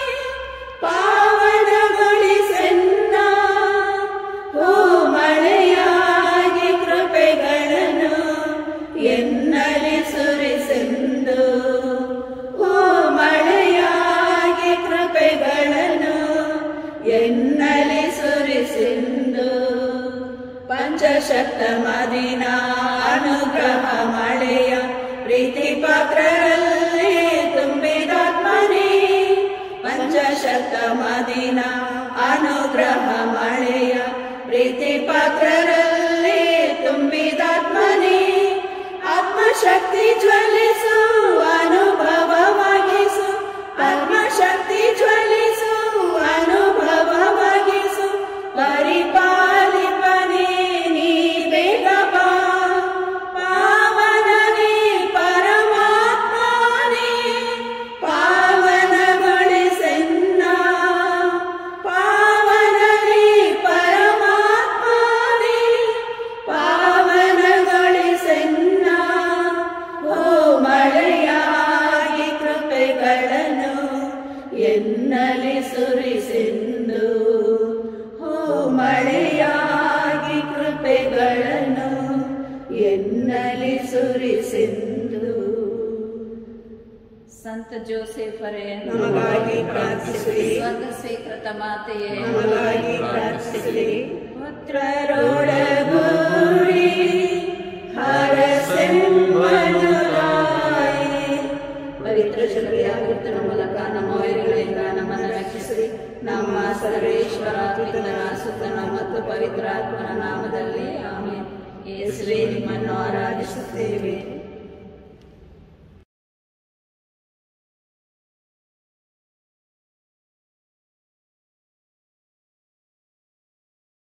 ಪಾವನಗೊಳಿಸೆನ್ನ ಹೂ ಮಳೆಯಾಗಿ ಕೃಪೆಗಳನ್ನು ಎನ್ನಲಿ ಸುರಿಸೆಂದು ಹೂ ಮಳೆಯಾಗಿ ಕೃಪೆಗಳನ್ನು ಎನ್ನಲಿ ಸುರಿಸೆಂದು ಪಂಚಶಕ್ತ ಮದಿನ ಅನುಗ್ರಹ ಮಳೆಯ ಪ್ರೀತಿ ಪಾತ್ರರಲ್ಲಿ ತುಂಬಿದಾತ್ಮನೇ ಪಂಚಶಕ್ತ ಮದಿನ ಅನುಗ್ರಹ ಮಳೆಯ ಪ್ರೀತಿ ಪಾತ್ರರಲ್ಲಿ ತುಂಬಿದಾತ್ಮನೇ ಆತ್ಮಶಕ್ತಿ ಜ್ವಲಿಸು ಅನುಭವವಾಗಿಸು ಆತ್ಮಶಕ್ತಿ ಜ್ವಲಿಸು ಅನುಭವವಾಗಿಸು ಪರಿಪಾಲಿಪನೇ ನೀ ಬೇಗ ಬಾ ಪಾವನನೇ ಪರಮಾತ್ಮನೇ ಪಾವನಗೊಳಿಸೆನ್ನ ಪಾವನನೇ ಪರಮಾತ್ಮನೇ ಎನ್ನಲಿ ಸುರಿಸೆಂದು ಸಂತ ಜೋಸೆಫರೇ ನಮಗಾಗಿ ಪ್ರಾರ್ಥಿಸಿರಿ ಸ್ವರ್ಗ ಸ್ವೀಕೃತ ಮಾತೆಯೇ ನಮಗಾಗಿ ಪ್ರಾರ್ಥಿಸಿರಿ ಪುತ್ರರೊಡಗೂಡಿ ಹರಸೆಂಬನು ತಾಯಿ ಪವಿತ್ರ ಶಕ್ತಿಯಾಗಿರ್ತನ ಮೂಲಕ ನಮ್ಮ ವೈರಿಗಳಿಂದ ನಮ್ಮನ್ನು ರಕ್ಷಿಸಿರಿ ನಮ್ಮ ಸರ್ವೇಶ್ವರ ಪಿತನ ಸುತನ ಮತ್ತು ಪವಿತ್ರಾತ್ಮನ ನಾಮದಲ್ಲಿ ಆಮೇಲೆ ಯೇಸುವೆ ನಿಮ್ಮನ್ನು ಆರಾಧಿಸುತ್ತೇವೆ